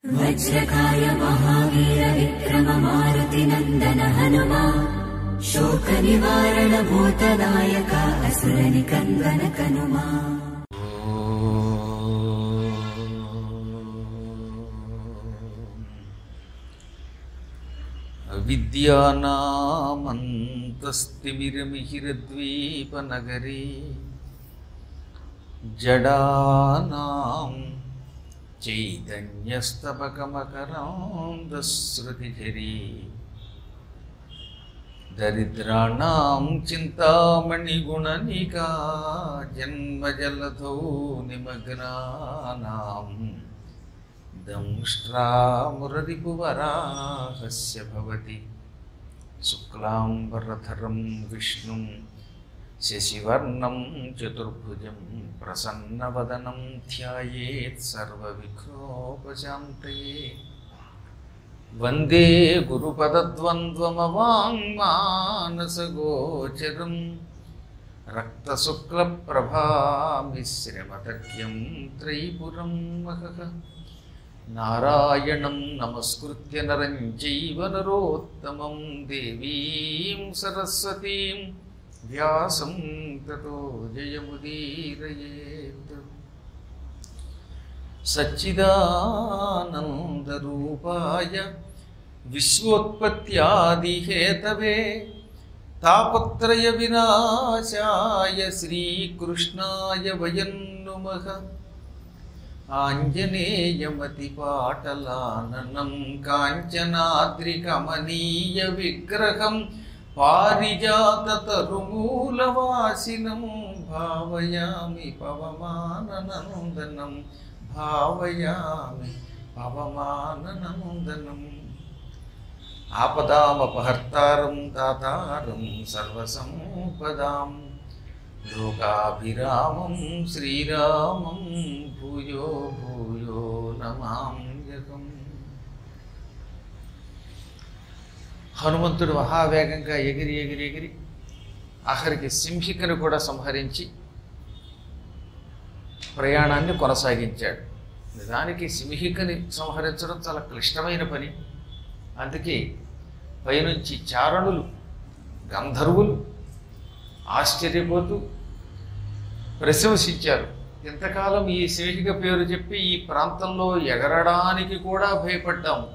वज्रकाय महावीर विक्रम मारुतिनन्दन हनुमा शोकनिवारण भूतदायक असुरनिकन्दन कनुमा విద్యానామంతస్తిమిరమిహిరద్వీపనగరే జడానాం చైతన్యస్తబకమకరాంధశ్రుతిఝరీ దరిద్రాణం చింతామణిగుణనికా జన్మజలధో నిమగ్నానాం దంష్ట్రామురరిపువరాహస్య భవతి శుక్లాంబరధరం విష్ణుం శశివర్ణం చతుర్భుజం ప్రసన్నవదనం ధ్యాయేత్ సర్వవిఘ్నోపశాంతయే వందే గురుపదద్వంద్వమవాङ्మానసగోచరం రక్తశుక్లప్రభామిశ్రమతర్క్యం త్రైపురం మహః నారాయణం నమస్కృత్య నరం చైవ నరోత్తమం దేవీం సరస్వతీం వ్యాసం తతో జయముదీరయేత్ సచ్చిదానందరూపాయ విశ్వోత్పత్యాదిహేతవే తాపత్రయ వినాశాయ శ్రీకృష్ణాయ వయం నుమః ఆంజనేయమతిపాటలాననం కాంచనాద్రికమనీయ విగ్రహం పారిజాతతరుమూలవాసినం భావయామి పవమాననందనం భావయామి పవమాననందనం ఆపదామపహర్తారం దాతారం సర్వసంపదాం లోకాభిరామం శ్రీరామం భూయో భూయో నమామ్యకం హనుమంతుడు మహావేగంగా ఎగిరి ఎగిరి ఎగిరి ఆఖరికి సింహికను కూడా సంహరించి ప్రయాణాన్ని కొనసాగించాడు నిజానికి సింహికని సంహరించడం చాలా క్లిష్టమైన పని అందుకే పైనుంచి చారణులు గంధర్వులు ఆశ్చర్యపోతూ ప్రశంసించారు ఇంతకాలం ఈ సింహిక పేరు చెప్పి ఈ ప్రాంతంలో ఎగరడానికి కూడా భయపడ్డాము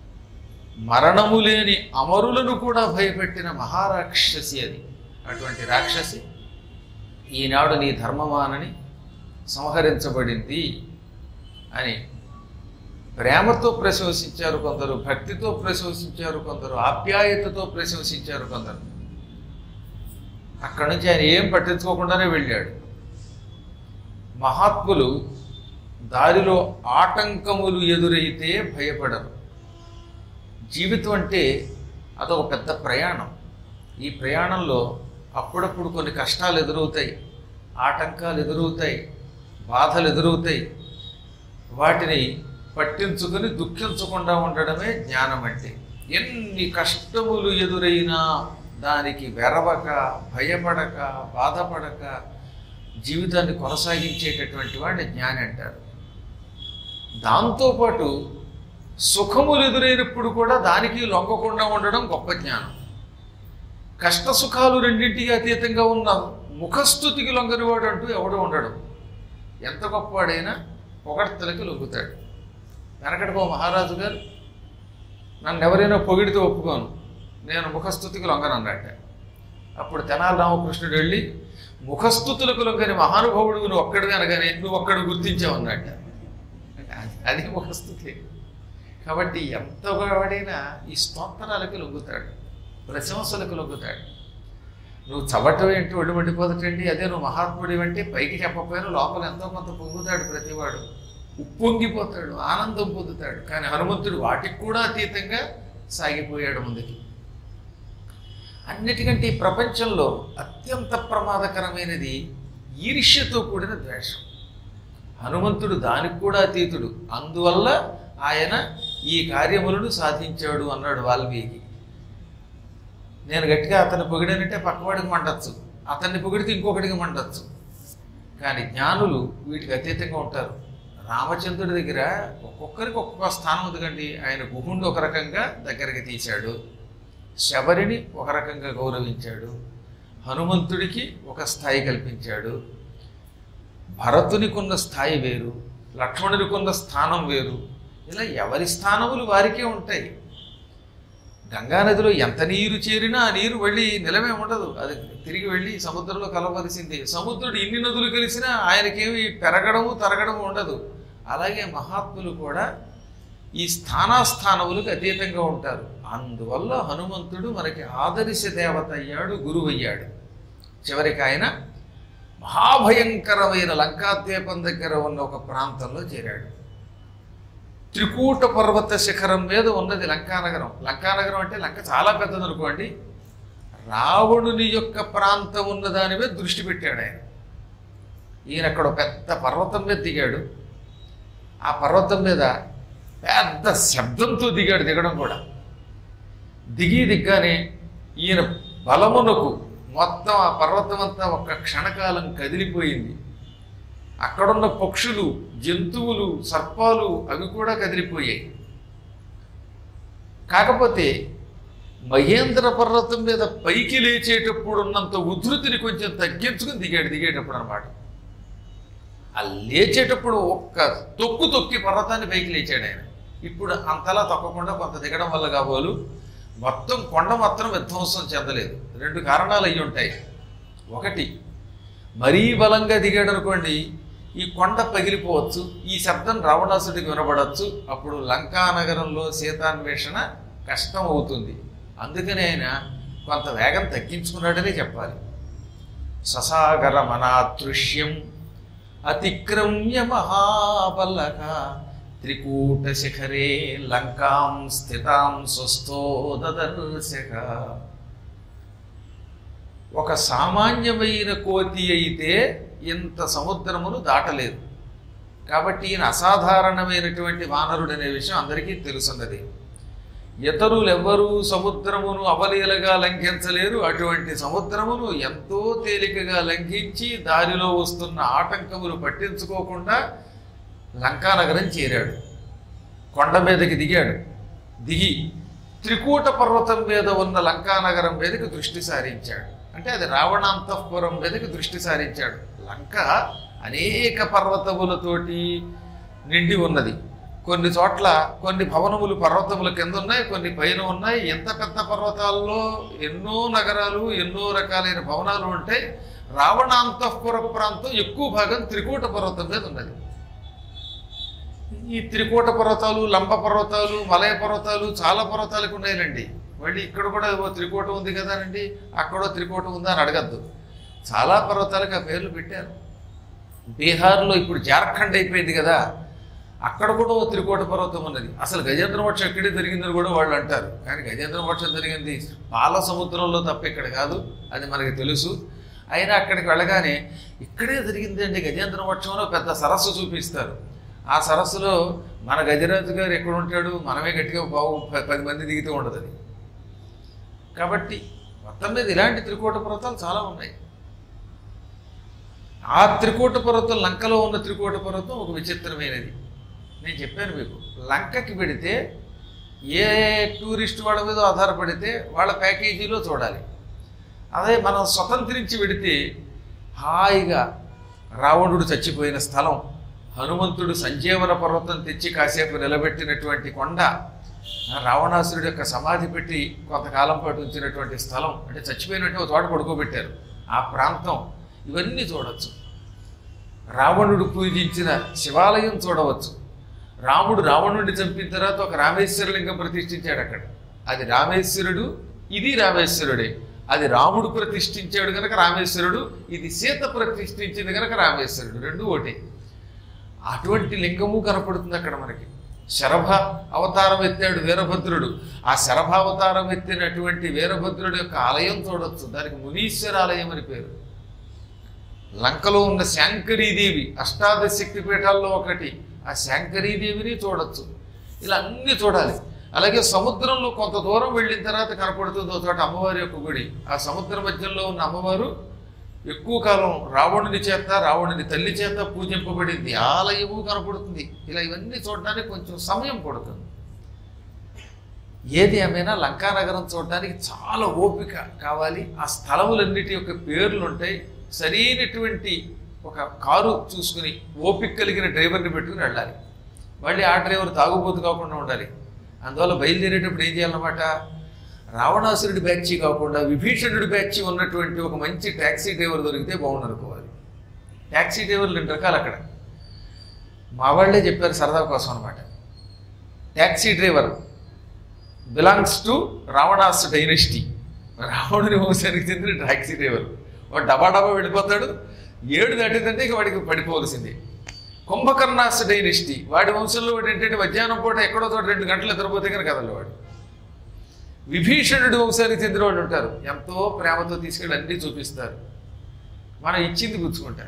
మరణము లేని అమరులను కూడా భయపెట్టిన మహారాక్షసి అది అటువంటి రాక్షసి ఈనాడు నీ ధర్మమానని సంహరించబడింది అని ప్రేమతో ప్రశంసించారు కొందరు భక్తితో ప్రశంసించారు కొందరు ఆప్యాయతతో ప్రశంసించారు కొందరు అక్కడి నుంచి ఆయన ఏం పట్టించుకోకుండానే వెళ్ళాడు మహాత్ములు దారిలో ఆటంకములు ఎదురైతే భయపడరు జీవితం అంటే అదొక పెద్ద ప్రయాణం ఈ ప్రయాణంలో అప్పుడప్పుడు కొన్ని కష్టాలు ఎదురవుతాయి ఆటంకాలు ఎదురవుతాయి బాధలు ఎదురవుతాయి వాటిని పట్టించుకొని దుఃఖించకుండా ఉండడమే జ్ఞానం అంటే ఎన్ని కష్టములు ఎదురైనా దానికి వెరవక భయపడక బాధపడక జీవితాన్ని కొనసాగించేటటువంటి వాడిని జ్ఞాని అంటారు దాంతోపాటు సుఖములు ఎదురైనప్పుడు కూడా దానికి లొంగకుండా ఉండడం గొప్ప జ్ఞానం కష్ట సుఖాలు రెండింటికి అతీతంగా ఉన్న ముఖస్థుతికి లొంగనివాడు అంటూ ఎవడు ఉండడు ఎంత గొప్పవాడైనా పొగడ్తలకి లొంగుతాడు వెనకటికో మహారాజు గారు నన్ను ఎవరైనా పొగిడితే ఒప్పుకోను నేను ముఖస్థుతికి లొంగనన్నట్ట అప్పుడు తెనాలి రామకృష్ణుడు వెళ్ళి ముఖస్థుతులకు లొంగని మహానుభావుడు నువ్వు ఒక్కడివి అనగానే నువ్వు ఒక్కడు గుర్తించావన్నట్ట అది ముఖస్థుతి కాబట్టి ఎంత వాడైనా ఈ స్తోత్రాలకి లొంగుతాడు ప్రశంసలకు లొంగుతాడు నువ్వు చవటం ఏంటి ఒళ్ళు మండిపోదటండి అదే నువ్వు మహాత్ముడి అంటే పైకి చెప్పకపోయినా లోపల ఎంతో కొంత పొంగుతాడు ప్రతివాడు ఉప్పొంగిపోతాడు ఆనందం పొందుతాడు కానీ హనుమంతుడు వాటికి కూడా అతీతంగా సాగిపోయాడు ముందుకి అన్నిటికంటే ఈ ప్రపంచంలో అత్యంత ప్రమాదకరమైనది ఈర్ష్యతో కూడిన ద్వేషం హనుమంతుడు దానికి కూడా అతీతుడు అందువల్ల ఆయన ఈ కార్యములను సాధించాడు అన్నాడు వాల్మీకి నేను గట్టిగా అతన్ని పొగిడానంటే పక్కవాడికి మండచ్చు అతన్ని పొగిడితే ఇంకొకటికి మండచ్చు కానీ జ్ఞానులు వీటికి అతీతంగా ఉంటారు రామచంద్రుడి దగ్గర ఒక్కొక్కరికి ఒక్కొక్క స్థానం ఉందికండి ఆయన గుహుండి ఒక రకంగా దగ్గరికి తీశాడు శబరిని ఒక రకంగా గౌరవించాడు హనుమంతుడికి ఒక స్థాయి కల్పించాడు భరతునికి ఉన్న స్థాయి వేరు లక్ష్మణునికి ఉన్న స్థానం వేరు ఇలా ఎవరి స్థానములు వారికే ఉంటాయి గంగానదిలో ఎంత నీరు చేరినా ఆ నీరు వెళ్ళి నిలమే ఉండదు అది తిరిగి వెళ్ళి సముద్రంలో కలవలసిందే సముద్రుడు ఇన్ని నదులు కలిసినా ఆయనకేమి పెరగడము తరగడము ఉండదు అలాగే మహాత్ములు కూడా ఈ స్థానాస్థానములకు అతీతంగా ఉంటారు అందువల్ల హనుమంతుడు మనకి ఆదర్శ దేవత అయ్యాడు గురువు అయ్యాడు చివరికి ఆయన మహాభయంకరమైన లంకాద్వీపం దగ్గర ఉన్న ఒక ప్రాంతంలో చేరాడు త్రికూట పర్వత శిఖరం మీద ఉన్నది లంకానగరం లంకానగరం అంటే లంక చాలా పెద్దది అనుకోండి రావణుని యొక్క ప్రాంతం ఉన్న దాని మీద దృష్టి పెట్టాడు ఆయన ఈయన అక్కడ ఒక పెద్ద పర్వతం మీద దిగాడు ఆ పర్వతం మీద పెద్ద శబ్దంతో దిగాడు దిగడం కూడా దిగి దిగ్గానే ఈయన బలమునకు మొత్తం ఆ పర్వతం అంతా ఒక్క క్షణకాలం కదిలిపోయింది అక్కడున్న పక్షులు జంతువులు సర్పాలు అవి కూడా కదిలిపోయాయి కాకపోతే మహేంద్ర పర్వతం మీద పైకి లేచేటప్పుడు ఉన్నంత ఉధృతిని కొంచెం తగ్గించుకుని దిగాడు దిగేటప్పుడు అనమాట ఆ లేచేటప్పుడు ఒక్క తొక్కు తొక్కి పర్వతాన్ని పైకి లేచాడు ఆయన ఇప్పుడు అంతలా తొక్కకుండా కొంత దిగడం వల్ల కాబోలు మొత్తం కొండ మాత్రం విధ్వంసం చెందలేదు రెండు కారణాలు అయ్యి ఉంటాయి ఒకటి మరీ బలంగా దిగాడు అనుకోండి ఈ కొండ పగిలిపోవచ్చు ఈ శబ్దం రావణాసుడికి వినబడవచ్చు అప్పుడు లంకా నగరంలో సీతాన్వేషణ కష్టం అవుతుంది అందుకని ఆయన కొంత వేగం తగ్గించుకున్నాడనే చెప్పాలి ససాగర మనాతృష్యం అతిక్రమ్య మహాబల్లక త్రికూట శిఖరే లంకాం స్థితాం స్వస్థో దదర్శక ఒక సామాన్యమైన కోతి అయితే ఇంత సముద్రమును దాటలేదు కాబట్టి ఈయన అసాధారణమైనటువంటి వానరుడు అనే విషయం అందరికీ తెలుసున్నది ఇతరులెవ్వరూ సముద్రమును అవలీలగా లంఘించలేరు అటువంటి సముద్రమును ఎంతో తేలికగా లంఘించి దారిలో వస్తున్న ఆటంకములు పట్టించుకోకుండా లంకానగరం చేరాడు కొండ మీదకి దిగాడు దిగి త్రికూట పర్వతం మీద ఉన్న లంకానగరం మీదకి దృష్టి సారించాడు అంటే అది రావణాంతఃపురం మీదకి దృష్టి సారించాడు లంక అనేక పర్వతములతోటి నిండి ఉన్నది కొన్ని చోట్ల కొన్ని భవనములు పర్వతముల కింద ఉన్నాయి కొన్ని పైన ఉన్నాయి ఎంత పెద్ద పర్వతాల్లో ఎన్నో నగరాలు ఎన్నో రకాలైన భవనాలు ఉంటాయి రావణాంతఃపుర ప్రాంతం ఎక్కువ భాగం త్రికూట పర్వతం మీద ఉన్నది ఈ త్రికూట పర్వతాలు లంబ పర్వతాలు మలయ పర్వతాలు చాలా పర్వతాలకు ఉన్నాయిలండి మళ్ళీ ఇక్కడ కూడా ఓ త్రికూటం ఉంది కదానండి అక్కడో త్రికూటం ఉందా అని అడగద్దు చాలా పర్వతాలకు ఆ పేర్లు పెట్టారు బీహార్లో ఇప్పుడు జార్ఖండ్ అయిపోయింది కదా అక్కడ కూడా ఓ త్రికోట పర్వతం ఉన్నది అసలు గజేంద్ర మోక్షం ఎక్కడే జరిగిందని కూడా వాళ్ళు అంటారు కానీ గజేంద్ర మోక్షం జరిగింది పాల సముద్రంలో తప్ప ఇక్కడ కాదు అది మనకి తెలుసు అయినా అక్కడికి వెళ్ళగానే ఇక్కడే జరిగిందండి గజేంద్ర మోక్షంలో పెద్ద సరస్సు చూపిస్తారు ఆ సరస్సులో మన గజరాజు గారు ఎక్కడ ఉంటాడు మనమే గట్టిగా బాగు ప- పది మంది దిగితే ఉండదు అది కాబట్టి మొత్తం మీద ఇలాంటి త్రికోట పర్వతాలు చాలా ఉన్నాయి ఆ త్రికోట పర్వతం లంకలో ఉన్న త్రికోట పర్వతం ఒక విచిత్రమైనది నేను చెప్పాను మీకు లంకకి పెడితే ఏ టూరిస్ట్ వాళ్ళ మీద ఆధారపడితే వాళ్ళ ప్యాకేజీలో చూడాలి అదే మనం స్వతంత్రించి పెడితే హాయిగా రావణుడు చచ్చిపోయిన స్థలం హనుమంతుడు సంజీవన పర్వతం తెచ్చి కాసేపు నిలబెట్టినటువంటి కొండ రావణాసురుడు యొక్క సమాధి పెట్టి కొంతకాలం పాటు ఉంచినటువంటి స్థలం అంటే చచ్చిపోయినట్టు ఒక చోట పడుకోబెట్టారు ఆ ప్రాంతం ఇవన్నీ చూడొచ్చు రావణుడు పూజించిన శివాలయం చూడవచ్చు రాముడు రావణుడిని చంపిన తర్వాత ఒక రామేశ్వరలింగం ప్రతిష్ఠించాడు అక్కడ అది రామేశ్వరుడు ఇది రామేశ్వరుడే అది రాముడు ప్రతిష్ఠించాడు గనక రామేశ్వరుడు ఇది సీత ప్రతిష్ఠించింది గనక రామేశ్వరుడు రెండు ఒకటే అటువంటి లింగము కనపడుతుంది అక్కడ మనకి శరభ అవతారం ఎత్తాడు వీరభద్రుడు ఆ శరభ అవతారం ఎత్తినటువంటి వీరభద్రుడి యొక్క ఆలయం చూడొచ్చు దానికి మునీశ్వర ఆలయం అని పేరు లంకలో ఉన్న శాంకరీదేవి అష్టాదశ శక్తి పీఠాల్లో ఒకటి ఆ శాంకరీదేవిని చూడొచ్చు ఇలా అన్ని చూడాలి అలాగే సముద్రంలో కొంత దూరం వెళ్ళిన తర్వాత కనపడుతుంది ఒక చోట అమ్మవారి యొక్క గుడి ఆ సముద్ర మధ్యంలో ఉన్న అమ్మవారు ఎక్కువ కాలం రావణుని చేత రావణుని తల్లి చేత పూజింపబడింది ఆలయము కనపడుతుంది ఇలా ఇవన్నీ చూడడానికి కొంచెం సమయం పడుతుంది ఏది ఏమైనా లంకానగరం చూడడానికి చాలా ఓపిక కావాలి ఆ స్థలములన్నిటి యొక్క పేర్లు ఉంటాయి సరైనటువంటి ఒక కారు చూసుకుని ఓపిక కలిగిన డ్రైవర్ని పెట్టుకుని వెళ్ళాలి మళ్ళీ ఆ డ్రైవర్ తాగుబోతు కాకుండా ఉండాలి అందువల్ల బయలుదేరేటప్పుడు ఏం చేయాలన్నమాట రావణాసురుడి బ్యాచ్ కాకుండా విభీషణుడి బ్యాచ్ ఉన్నటువంటి ఒక మంచి ట్యాక్సీ డ్రైవర్ దొరికితే బాగుండు అనుకోవాలి ట్యాక్సీ డ్రైవర్లు రెండు రకాలు అక్కడ మా వాళ్ళే చెప్పారు సరదా కోసం అనమాట taxi driver belongs to Ravana's dynasty రావణుని వంశానికి చెందిన ట్యాక్సీ డ్రైవర్ వాడు డబా డబా వెళ్ళిపోతాడు ఏడు దాటిందంటే ఇక వాడికి పడిపోవలసిందే కుంభకర్ణాస్ డైనెస్టీ వాడి వంశంలో వాడు ఏంటంటే మధ్యాహ్నం పూట ఎక్కడో చోట రెండు గంటలు నిద్రపోతే కనుక కదలు వాడు విభీషణుడి వంశానికి చెందిన వాళ్ళు ఉంటారు ఎంతో ప్రేమతో తీసుకెళ్ళి అన్నీ చూపిస్తారు మనం ఇచ్చింది పుచ్చుకుంటారు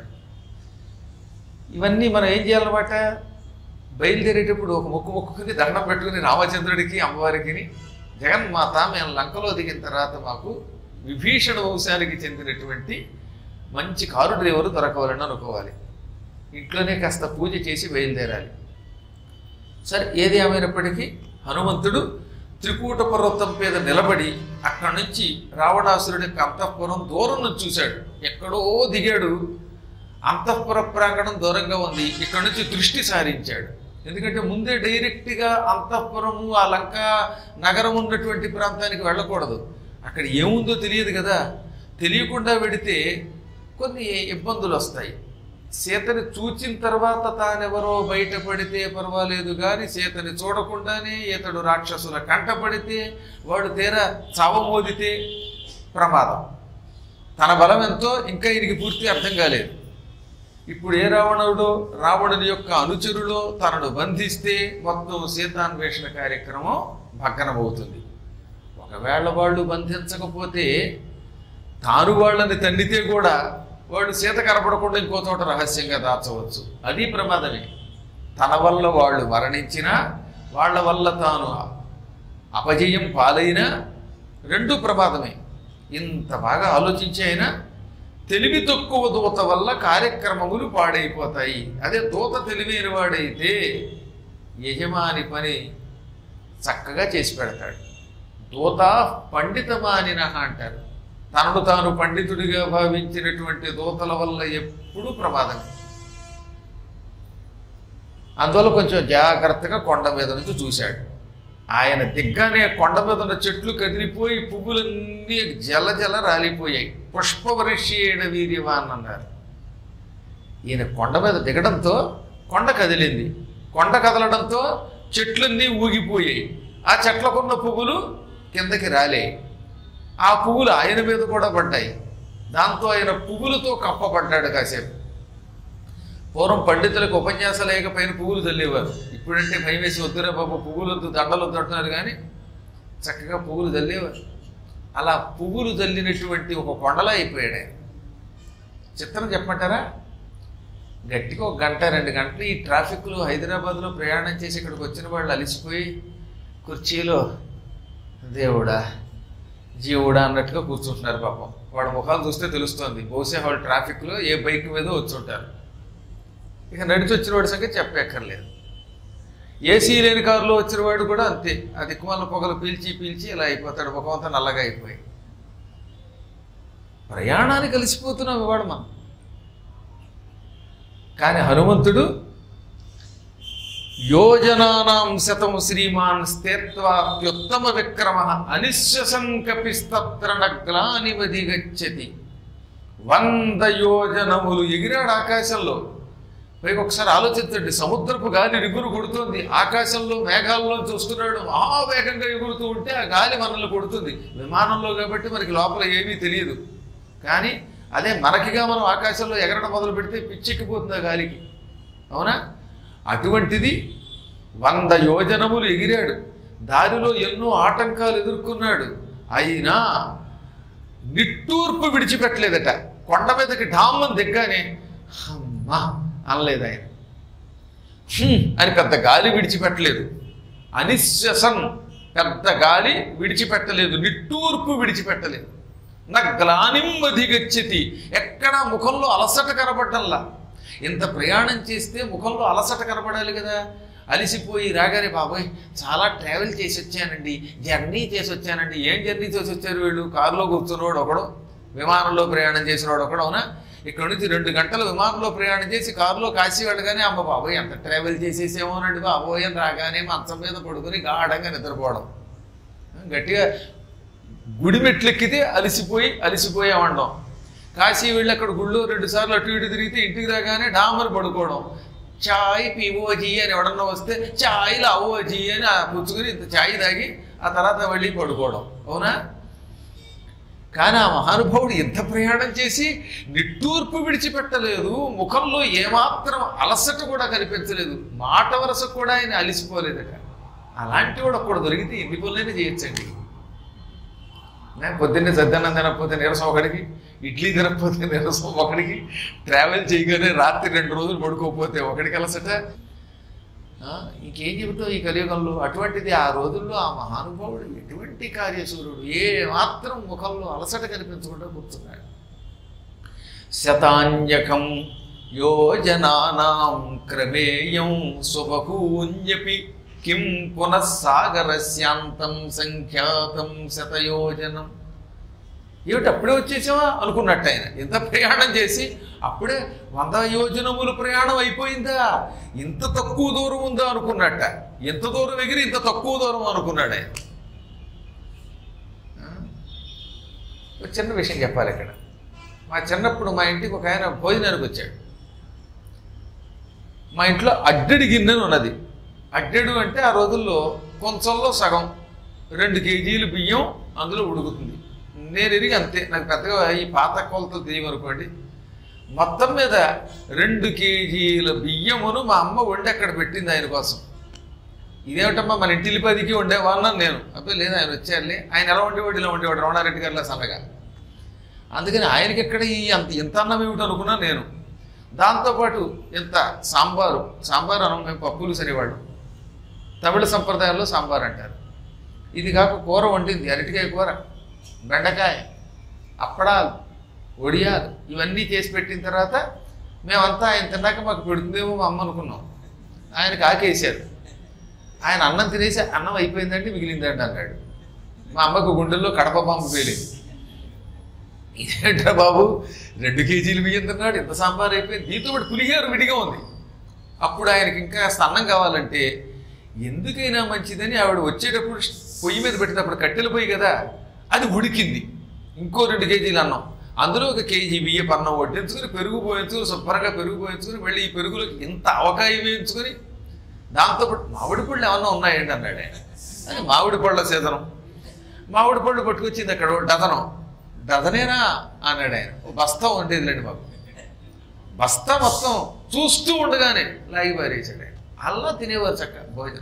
ఇవన్నీ మనం ఏం చేయాలన్నమాట బయలుదేరేటప్పుడు ఒక మొక్కు మొక్కుకుని దండం పెట్టుకుని రామచంద్రుడికి అమ్మవారికి జగన్మాత మేము లంకలో దిగిన తర్వాత మాకు విభీషణ వంశానికి చెందినటువంటి మంచి కారు డ్రైవరు దొరకవాలని అనుకోవాలి ఇంట్లోనే కాస్త పూజ చేసి బయలుదేరాలి సరే ఏది ఏమైనప్పటికీ హనుమంతుడు త్రికూట పర్వతం మీద నిలబడి అక్కడి నుంచి రావణాసురుడి యొక్క అంతఃపురం దూరం నుంచి చూశాడు ఎక్కడో దిగాడు అంతఃపుర ప్రాంగణం దూరంగా ఉంది ఇక్కడ నుంచి దృష్టి సారించాడు ఎందుకంటే ముందే డైరెక్ట్గా అంతఃపురము ఆ లంక నగరం ఉన్నటువంటి ప్రాంతానికి వెళ్ళకూడదు అక్కడ ఏముందో తెలియదు కదా తెలియకుండా వెడితే కొన్ని ఇబ్బందులు వస్తాయి సీతని చూచిన తర్వాత తానెవరో బయటపడితే పర్వాలేదు కానీ సీతని చూడకుండానే ఇతడు రాక్షసుల కంటపడితే వాడు తీరా చావమోదితే ప్రమాదం తన బలం ఎంతో ఇంకా ఈయనకి పూర్తి అర్థం కాలేదు ఇప్పుడు ఏ రావణుడు రావణుని యొక్క అనుచరులో తనను బంధిస్తే మొత్తం సీతాన్వేషణ కార్యక్రమం భగ్నమవుతుంది ఒకవేళ వాళ్ళు బంధించకపోతే తాను వాళ్ళని తన్నితే కూడా వాడు సీత కనపడకుండా ఇంకో చోట రహస్యంగా దాచవచ్చు అది ప్రమాదమే తన వల్ల వాళ్ళు మరణించినా వాళ్ళ వల్ల తాను అపజయం పాలైనా రెండు ప్రమాదమే ఇంత బాగా ఆలోచించి అయినా తెలివి తక్కువ దూత వల్ల కార్యక్రమములు పాడైపోతాయి అదే దూత తెలివైన వాడైతే యజమాని పని చక్కగా చేసి పెడతాడు దూత పండితమానిన అంటారు తనను తాను పండితుడిగా భావించినటువంటి దూతల వల్ల ఎప్పుడూ ప్రమాదం అందువల్ల కొంచెం జాగ్రత్తగా కొండ మీద నుంచి చూశాడు ఆయన దిగ్గానే కొండ మీద ఉన్న చెట్లు కదిలిపోయి పువ్వులన్నీ జల జల రాలిపోయాయి పుష్పవరిషేణ వీర్యవాన్ అన్నారు ఈయన కొండ మీద దిగడంతో కొండ కదిలింది కొండ కదలడంతో చెట్లన్నీ ఊగిపోయాయి ఆ చెట్లకున్న పువ్వులు కిందకి రాలే ఆ పువ్వులు ఆయన మీద కూడా పడ్డాయి దాంతో ఆయన పువ్వులతో కప్పబడ్డాడు కాసేపు పూర్వం పండితులకు ఉపన్యాసాలు లేకపోయిన పువ్వులు చల్లేవారు ఇప్పుడంటే భయం వేసి వద్దురా బాబు పువ్వులు వద్దు దండలు వద్దు అంటున్నారు కానీ చక్కగా పువ్వులు చల్లేవారు అలా పువ్వులు చల్లినటువంటి ఒక కొండలా అయిపోయాడు ఆయన చిత్రం చెప్పమంటారా గట్టిగా ఒక గంట రెండు గంటలు ఈ ట్రాఫిక్లో హైదరాబాద్లో ప్రయాణం చేసి ఇక్కడికి వచ్చిన వాళ్ళు అలిసిపోయి కుర్చీలో దేవుడా జీవుడా అన్నట్టుగా కూర్చుంటున్నారు పాపం వాడు ముఖాలు చూస్తే తెలుస్తోంది బహుశా వాళ్ళు ట్రాఫిక్లో ఏ బైక్ మీద వచ్చుంటారు ఇక నడిచి వచ్చిన వాడి సంగతి చెప్పక్కర్లేదు ఏసీ లేని కారులో వచ్చిన వాడు కూడా అంతే ఆ దిక్కుమాల పొగలు పీల్చి పీల్చి ఇలా అయిపోతాడు ముఖం అంతా నల్లగా అయిపోయి ప్రయాణానికి కలిసిపోతున్నాం ఇవాడు మనం కానీ హనుమంతుడు యోజనానాం శతం శ్రీమాన్ స్థేత్వాత్యుత్తమ విక్రమ అనిశ్వసం కపిస్తత్ర నగ్లానివది గచ్చతి వంద యోజనములు ఎగిరాడు ఆకాశంలో పైకి ఒకసారి ఆలోచించండి సముద్రపు గాలి ఎగురు కొడుతోంది ఆకాశంలో మేఘాల్లో చూస్తున్నాడు మహావేగంగా ఎగురుతూ ఉంటే ఆ గాలి మనల్ని కొడుతుంది విమానంలో కాబట్టి మనకి లోపల ఏమీ తెలియదు కానీ అదే మనకిగా మనం ఆకాశంలో ఎగరడం మొదలు పెడితే పిచ్చెక్కిపోతుంది ఆ గాలికి అవునా అటువంటిది వంద యోజనములు ఎగిరాడు దారిలో ఎన్నో ఆటంకాలు ఎదుర్కొన్నాడు అయినా నిట్టూర్పు విడిచిపెట్టలేదట కొండ మీదకి ఢామ్మని దిగ్గానే అమ్మా అనలేదు ఆయన "హ్మ్" అని పెద్ద గాలి విడిచిపెట్టలేదు అనిశ్వసన్ పెద్ద గాలి విడిచిపెట్టలేదు నిట్టూర్పు విడిచిపెట్టలేదు నా గ్లానిం అధిగచ్చతి ఎక్కడ ముఖంలో అలసట కనబడ్డంలా ఇంత ప్రయాణం చేస్తే ముఖంలో అలసట కనబడాలి కదా అలిసిపోయి రాగానే బాబాయ్ చాలా ట్రావెల్ చేసి వచ్చానండి జర్నీ చేసి వచ్చానండి ఏం జర్నీ చేసి వచ్చారు వీళ్ళు కారులో కూర్చున్నవాడు ఒకడు విమానంలో ప్రయాణం చేసినవాడు ఒకడు అవునా ఇక్కడ నుంచి రెండు గంటలు విమానంలో ప్రయాణం చేసి కారులో కాశీ వెళ్ళగానే అమ్మ బాబోయ్ ఎంత ట్రావెల్ చేసేసేమోనండి బాబోయ్ అని రాగానే మంచం మీద పడుకొని గాఢంగా నిద్రపోవడం గట్టిగా గుడి మెట్లు ఎక్కితే అలసిపోయి అలసిపోయామండం కాశీ వెళ్ళి అక్కడ గుళ్ళో రెండు సార్లు అటు ఇటు తిరిగితే ఇంటికి రాగానే డామర్ పడుకోవడం చాయ్ పివోజీ అని ఎవడన్నా వస్తే చాయ్ లావోజీ అని ఆ పుచ్చుకుని ఇంత చాయ్ తాగి ఆ తర్వాత మళ్ళీ పడుకోవడం అవునా కానీ ఆ మహానుభావుడు ఎంత ప్రయాణం చేసి నిట్టూర్పు విడిచిపెట్టలేదు ముఖంలో ఏమాత్రం అలసట కూడా కనిపించలేదు మాట వరస కూడా ఆయన అలిసిపోలేదట అలాంటి వాడు ఒక్కడు దొరికితే ఎన్ని పనులైనా చేయొచ్చండి నే పొద్దున్నే సద్దన్నం తినకపోతే నీరసం ఒకడికి ఇడ్లీ తినకపోతే నీరసం ఒకడికి ట్రావెల్ చేయగానే రాత్రి రెండు రోజులు పడుకోకపోతే ఒకడికి అలసట ఆ, ఇంకేం చెబుతావు ఈ కలియుగంలో అటువంటిది ఆ రోజుల్లో ఆ మహానుభావుడు ఎటువంటి కార్యశూరుడు ఏ మాత్రం ముఖంలో అలసట కనిపించకుండా కూర్చున్నాడు శతాన్యకం యోజనానాం క్రమేయం సుబహూన్యపి కిం పునఃసాగరస్యాంతం సంఖ్యాతం శతయోజనం ఏమిటి అప్పుడే వచ్చేసావా అనుకున్నట్టు ఆయన ఇంత ప్రయాణం చేసి అప్పుడే వంద యోజనములు ప్రయాణం అయిపోయిందా ఇంత తక్కువ దూరం ఉందా అనుకున్నట్ట ఎంత దూరం ఎగిరి ఇంత తక్కువ దూరం అనుకున్నాడు ఆయన ఆ? ఒక చిన్న విషయం చెప్పాలి ఇక్కడ మా చిన్నప్పుడు మా ఇంటికి ఒక ఆయన భోజనానికి వచ్చాడు మా ఇంట్లో అడ్డడి గిన్నె ఉన్నది అడ్డెడు అంటే ఆ రోజుల్లో కొంచెంలో సగం రెండు కేజీలు బియ్యం అందులో ఉడుకుతుంది నేను ఎరిగి అంతే నాకు పెద్దగా ఈ పాత కొలతలు తీయమనుకోండి మొత్తం మీద రెండు కేజీల బియ్యమును మా అమ్మ వండి అక్కడ పెట్టింది ఆయన కోసం ఇదేమిటమ్మా మన ఇంటి పదికి ఉండేవా అన్నాను నేను అబ్బాయి లేదు ఆయన వచ్చారులే ఆయన ఎలా ఉండేవాడు ఇలా ఉండేవాడు రమణారెడ్డి గారిలా సన్నగా అందుకని ఆయనకి ఎక్కడ ఈ అంత ఇంత అన్నం ఏమిటి అనుకున్నాను నేను దాంతోపాటు ఇంత సాంబారు సాంబారు అన్నం మేము పప్పులు సరివాడు తమిళ సంప్రదాయంలో సాంబార్ అంటారు ఇది కాక కూర వండింది అరటికాయ కూర బెండకాయ అప్పడాలు ఒడియాలు ఇవన్నీ చేసి పెట్టిన తర్వాత మేమంతా ఆయన తిన్నాక మాకు పెడుతుందేమో మా అమ్మ అనుకున్నాం ఆయనకి ఆకేశారు ఆయన అన్నం తినేసి అన్నం అయిపోయిందంటే మిగిలిందండి అన్నాడు మా అమ్మకు గుండెల్లో కడప బాంబు పేలింది ఇదేంట్రా బాబు రెండు కేజీలు బియ్యం తిన్నాడు ఇంత సాంబార్ అయిపోయింది దీంతో పాటు పులిహోర విడిగా ఉంది అప్పుడు ఆయనకి ఇంకా అన్నం కావాలంటే ఎందుకైనా మంచిదని ఆవిడ వచ్చేటప్పుడు పొయ్యి మీద పెట్టినప్పుడు కట్టెల పొయ్యి కదా అది ఉడికింది ఇంకో రెండు కేజీలు అన్నం అందులో ఒక కేజీ బియ్యం అన్నం వడ్డించుకుని పెరుగు పోయించుకుని శుభ్రంగా పెరుగు పోయించుకుని మళ్ళీ ఈ పెరుగులోకి ఇంత అవకాయ వేయించుకొని దాంతోపాటు మామిడి పళ్ళు ఏమన్నా ఉన్నాయండి అన్నాడు ఆయన అది మామిడి పళ్ళ సీజనం మామిడి పళ్ళు పట్టుకొచ్చింది అక్కడ ఓ డజనం డజనేనా అన్నాడు ఆయన ఓ బస్తా ఉండేదిలేండి మాకు బస్తా మొత్తం చూస్తూ ఉండగానే లాగి పారేసాడు ఆయన అల్లా తినేవారు చక్క భోజనం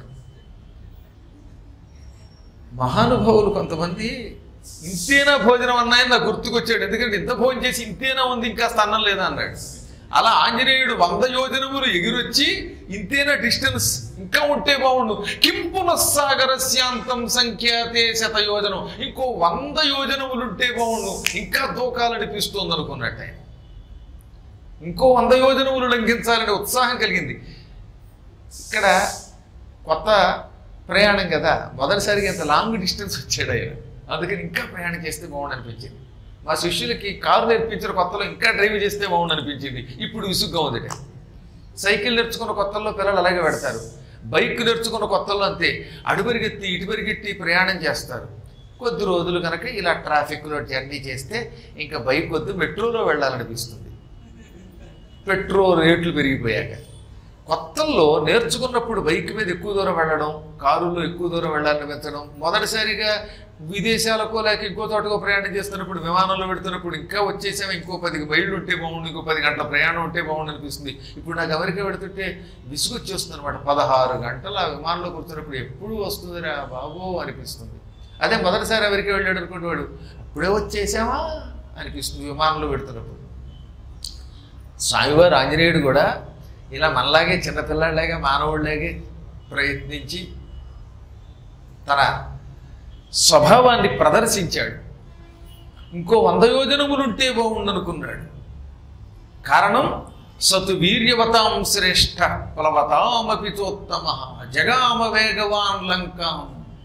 మహానుభావులు కొంతమంది ఇంతేనా భోజనం అన్నాయని నాకు గుర్తుకొచ్చాడు ఎందుకంటే ఇంత భోజనం చేసి ఇంతేనా ఉంది ఇంకా స్థానం లేదా అన్నాడు అలా ఆంజనేయుడు వంద యోజనములు ఎగిరొచ్చి ఇంతేనా డిస్టెన్స్ ఇంకా ఉంటే బాగుండు కింపున సాగరస్యాంతం సంఖ్యాతే శత యోజనం ఇంకో వంద యోజనములు ఉంటే బాగుండు ఇంకా దూకాలనిపిస్తుంది అనుకున్నట్టు ఆయన ఇంకో వంద యోజనములు లంఘించాలనే ఉత్సాహం కలిగింది ఇక్కడ కొత్త ప్రయాణం కదా మొదటిసారిగా ఇంత లాంగ్ డిస్టెన్స్ వచ్చాడు ఆయన అందుకని ఇంకా ప్రయాణం చేస్తే బాగుండు అనిపించింది మా శిష్యులకి కారు నేర్పించిన కొత్తలో ఇంకా డ్రైవ్ చేస్తే బాగుండు అనిపించింది ఇప్పుడు విసుగ్గా ఉంది సైకిల్ నేర్చుకున్న కొత్తల్లో పిల్లలు అలాగే పెడతారు బైక్ నేర్చుకున్న కొత్తల్లో అంతే అడు పరిగెత్తి ఇటు పరిగెత్తి ప్రయాణం చేస్తారు కొద్ది రోజులు కనుక ఇలా ట్రాఫిక్లో జర్నీ చేస్తే ఇంకా బైక్ వద్దు మెట్రోలో వెళ్ళాలనిపిస్తుంది పెట్రోల్ రేట్లు పెరిగిపోయాక కొత్తల్లో నేర్చుకున్నప్పుడు బైక్ మీద ఎక్కువ దూరం వెళ్ళడం కారులో ఎక్కువ దూరం వెళ్ళాలనిపించడం మొదటిసారిగా విదేశాలకో లేక ఇంకో చోటకో ప్రయాణం చేస్తున్నప్పుడు విమానంలో పెడుతున్నప్పుడు ఇంకా వచ్చేసాము ఇంకో పది మైళ్ళు ఉంటే బాగుండు ఇంకో పది గంటల ప్రయాణం ఉంటే బాగుండు అనిపిస్తుంది ఇప్పుడు నాకు అమెరికా పెడుతుంటే విసుగొచ్చేస్తుంది అనమాట పదహారు గంటలు ఆ విమానంలో కూర్చున్నప్పుడు ఎప్పుడు వస్తుందిరా బాబో అనిపిస్తుంది అదే మొదటిసారి అమెరికా వెళ్ళాడు అనుకోండి వాడు అప్పుడే వచ్చేసామా అనిపిస్తుంది విమానంలో పెడుతున్నప్పుడు స్వామివారు ఆంజనేయుడు కూడా ఇలా మనలాగే చిన్నపిల్లాడిలాగే మానవుడిలాగే ప్రయత్నించి తన స్వభావాన్ని ప్రదర్శించాడు ఇంకో వంద యోజనములుంటే బాగుండనుకున్నాడు కారణం సతు వీర్యవతాం శ్రేష్ఠ ప్లవతామపి చోత్తమ జగామ వేగవాన్ లంకాం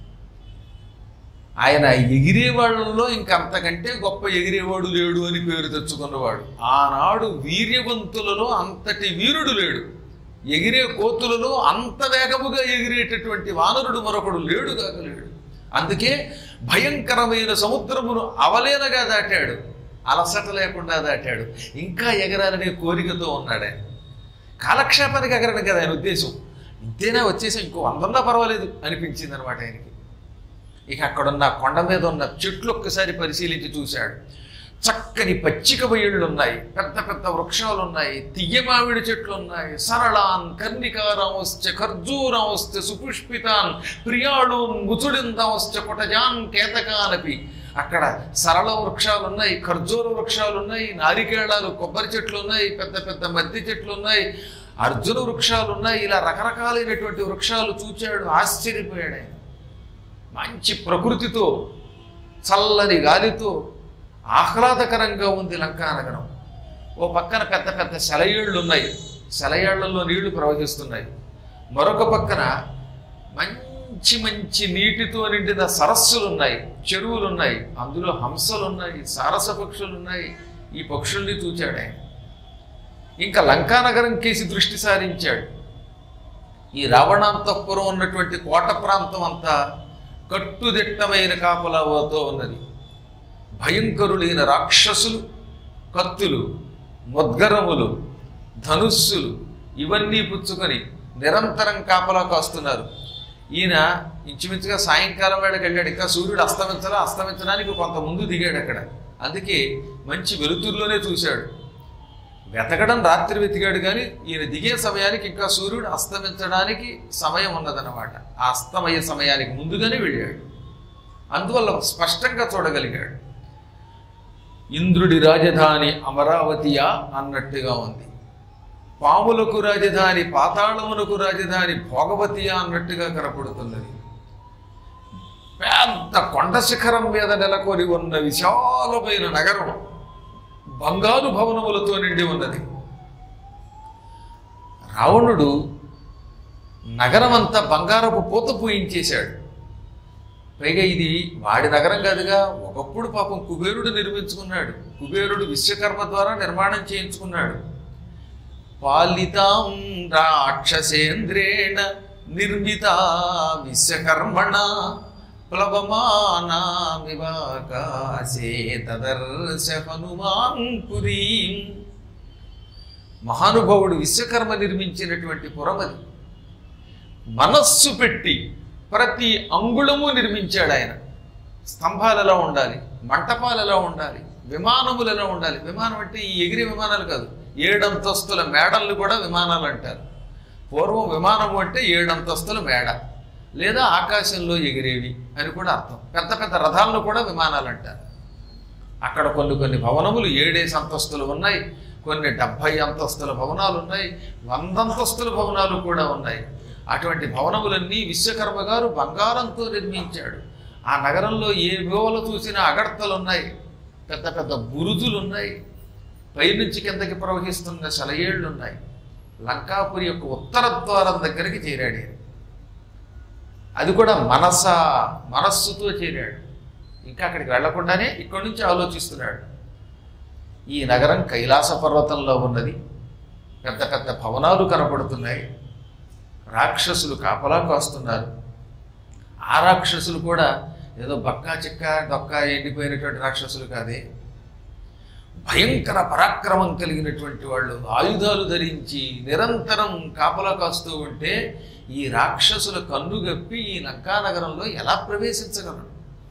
ఆయన ఎగిరే వాళ్ళలో ఇంకంతకంటే గొప్ప ఎగిరేవాడు లేడు అని పేరు తెచ్చుకున్నవాడు ఆనాడు వీర్యవంతులలో అంతటి వీరుడు లేడు ఎగిరే కోతులలో అంత వేగముగా ఎగిరేటటువంటి వానరుడు మరొకడు లేడు కాక లేడు అందుకే భయంకరమైన సముద్రమును అవలేనగా దాటాడు అలసట లేకుండా దాటాడు ఇంకా ఎగరాలనే కోరికతో ఉన్నాడు ఆయన కాలక్షేపానికి ఎగరడం కదా ఆయన ఉద్దేశం ఇంతేనా వచ్చేసి ఇంకో వందన్నా పర్వాలేదు అనిపించింది అనమాట ఆయనకి ఇక అక్కడున్న కొండ మీద ఉన్న చెట్లు ఒక్కసారి పరిశీలించి చూశాడు చక్కని పచ్చిక బయళ్ళు ఉన్నాయి పెద్ద పెద్ద వృక్షాలు ఉన్నాయి తియ్య మామిడి చెట్లు ఉన్నాయి సరళాన్ కర్ణికారాంశ్చ ఖర్జూరాంశ్చ సుపుష్పితాన్ ప్రియాళూన్ ముచుడిందాంశ్చ కుటజాన్ కేతకానపి అక్కడ సరళ వృక్షాలు ఉన్నాయి ఖర్జూర వృక్షాలు ఉన్నాయి నారికేళాలు కొబ్బరి చెట్లు ఉన్నాయి పెద్ద పెద్ద మద్ది చెట్లు ఉన్నాయి అర్జున వృక్షాలు ఉన్నాయి ఇలా రకరకాలైనటువంటి వృక్షాలు చూచాడు ఆశ్చర్యపోయాడు ఆయన మంచి ప్రకృతితో చల్లని గాలితో ఆహ్లాదకరంగా ఉంది లంకానగరం ఓ పక్కన పెద్ద పెద్ద సెలయేళ్ళు ఉన్నాయి సెలయేళ్లలో నీళ్లు ప్రవహిస్తున్నాయి మరొక పక్కన మంచి మంచి నీటితో నిండిన సరస్సులు ఉన్నాయి చెరువులు ఉన్నాయి అందులో హంసలు ఉన్నాయి సారస పక్షులు ఉన్నాయి ఈ పక్షుల్ని చూచాడు ఆయన ఇంకా లంకానగరం కేసి దృష్టి సారించాడు ఈ రావణాంతపురం ఉన్నటువంటి కోట ప్రాంతం అంతా కట్టుదిట్టమైన కాపలాతో ఉన్నది భయంకరులైన రాక్షసులు కత్తులు ముద్గరములు ధనుస్సులు ఇవన్నీ పుచ్చుకొని నిరంతరం కాపలా కాస్తున్నారు ఈయన ఇంచుమించుగా సాయంకాలం వేళకి వెళ్ళాడు ఇంకా సూర్యుడు అస్తమించలా అస్తమించడానికి కొంత ముందు దిగాడు అక్కడ అందుకే మంచి వెలుతురులోనే చూశాడు వెతకడం రాత్రి వెతికాడు కానీ ఈయన దిగే సమయానికి ఇంకా సూర్యుడు అస్తమించడానికి సమయం ఉన్నదన్నమాట ఆ అస్తమయ సమయానికి ముందుగానే వెళ్ళాడు అందువల్ల స్పష్టంగా చూడగలిగాడు ఇంద్రుడి రాజధాని అమరావతియా అన్నట్టుగా ఉంది పాములకు రాజధాని పాతాళమునకు రాజధాని భోగవతియా అన్నట్టుగా కనపడుతున్నది పెద్ద కొండ శిఖరం మీద నెలకొని ఉన్న విశాలమైన నగరం బంగారు భవనములతో నిండి ఉన్నది రావణుడు నగరమంతా బంగారపు పూత పూయించేశాడు పైగా ఇది వాడి నగరం కాదుగా ఒకప్పుడు పాపం కుబేరుడు నిర్మించుకున్నాడు కుబేరుడు విశ్వకర్మ ద్వారా నిర్మాణం చేయించుకున్నాడు పాలితాం రాక్షసేంద్రేణ నిర్మిత విశ్వకర్మణ ప్లవమానామివాకాశే తదర్శ హనుమాన్ పురీం మహానుభావుడు విశ్వకర్మ నిర్మించినటువంటి పురమది మనస్సు పెట్టి ప్రతి అంగుళము నిర్మించాడు ఆయన స్తంభాలు ఎలా ఉండాలి మంటపాలు ఎలా ఉండాలి విమానములు ఎలా ఉండాలి విమానం అంటే ఈ ఎగిరే విమానాలు కాదు ఏడంతస్తుల మేడల్ని కూడా విమానాలు అంటారు పూర్వం విమానము అంటే ఏడంతస్తుల మేడ లేదా ఆకాశంలో ఎగిరేవి అని కూడా అర్థం పెద్ద పెద్ద రథాలను కూడా విమానాలు అంటారు అక్కడ కొన్ని కొన్ని భవనములు ఏడేసి అంతస్తులు ఉన్నాయి కొన్ని డెబ్భై అంతస్తుల భవనాలు ఉన్నాయి వంద అంతస్తుల భవనాలు కూడా ఉన్నాయి అటువంటి భవనములన్నీ విశ్వకర్మ గారు బంగారంతో నిర్మించాడు ఆ నగరంలో ఏ వివలు చూసినా అగడ్తలు ఉన్నాయి పెద్ద పెద్ద బురుజులు ఉన్నాయి పైనుంచి కిందకి ప్రవహిస్తున్న సెలయేళ్లు ఉన్నాయి లంకాపురి యొక్క ఉత్తర ద్వారం దగ్గరికి చేరాడు ఈయన. అది కూడా మనస మనస్సుతో చేరాడు ఇంకా అక్కడికి వెళ్లకుండానే ఇక్కడి నుంచి ఆలోచిస్తున్నాడు ఈ నగరం కైలాస పర్వతంలో ఉన్నది పెద్ద పెద్ద భవనాలు కనపడుతున్నాయి రాక్షసులు కాపలా కాస్తున్నారు ఆ రాక్షసులు కూడా ఏదో బక్కా చిక్క డొక్క ఎండిపోయినటువంటి రాక్షసులు కాదే భయంకర పరాక్రమం కలిగినటువంటి వాళ్ళు ఆయుధాలు ధరించి నిరంతరం కాపలా కాస్తూ ఉంటే ఈ రాక్షసుల కన్ను గప్పి ఈ లంకానగరంలో ఎలా ప్రవేశించగలడు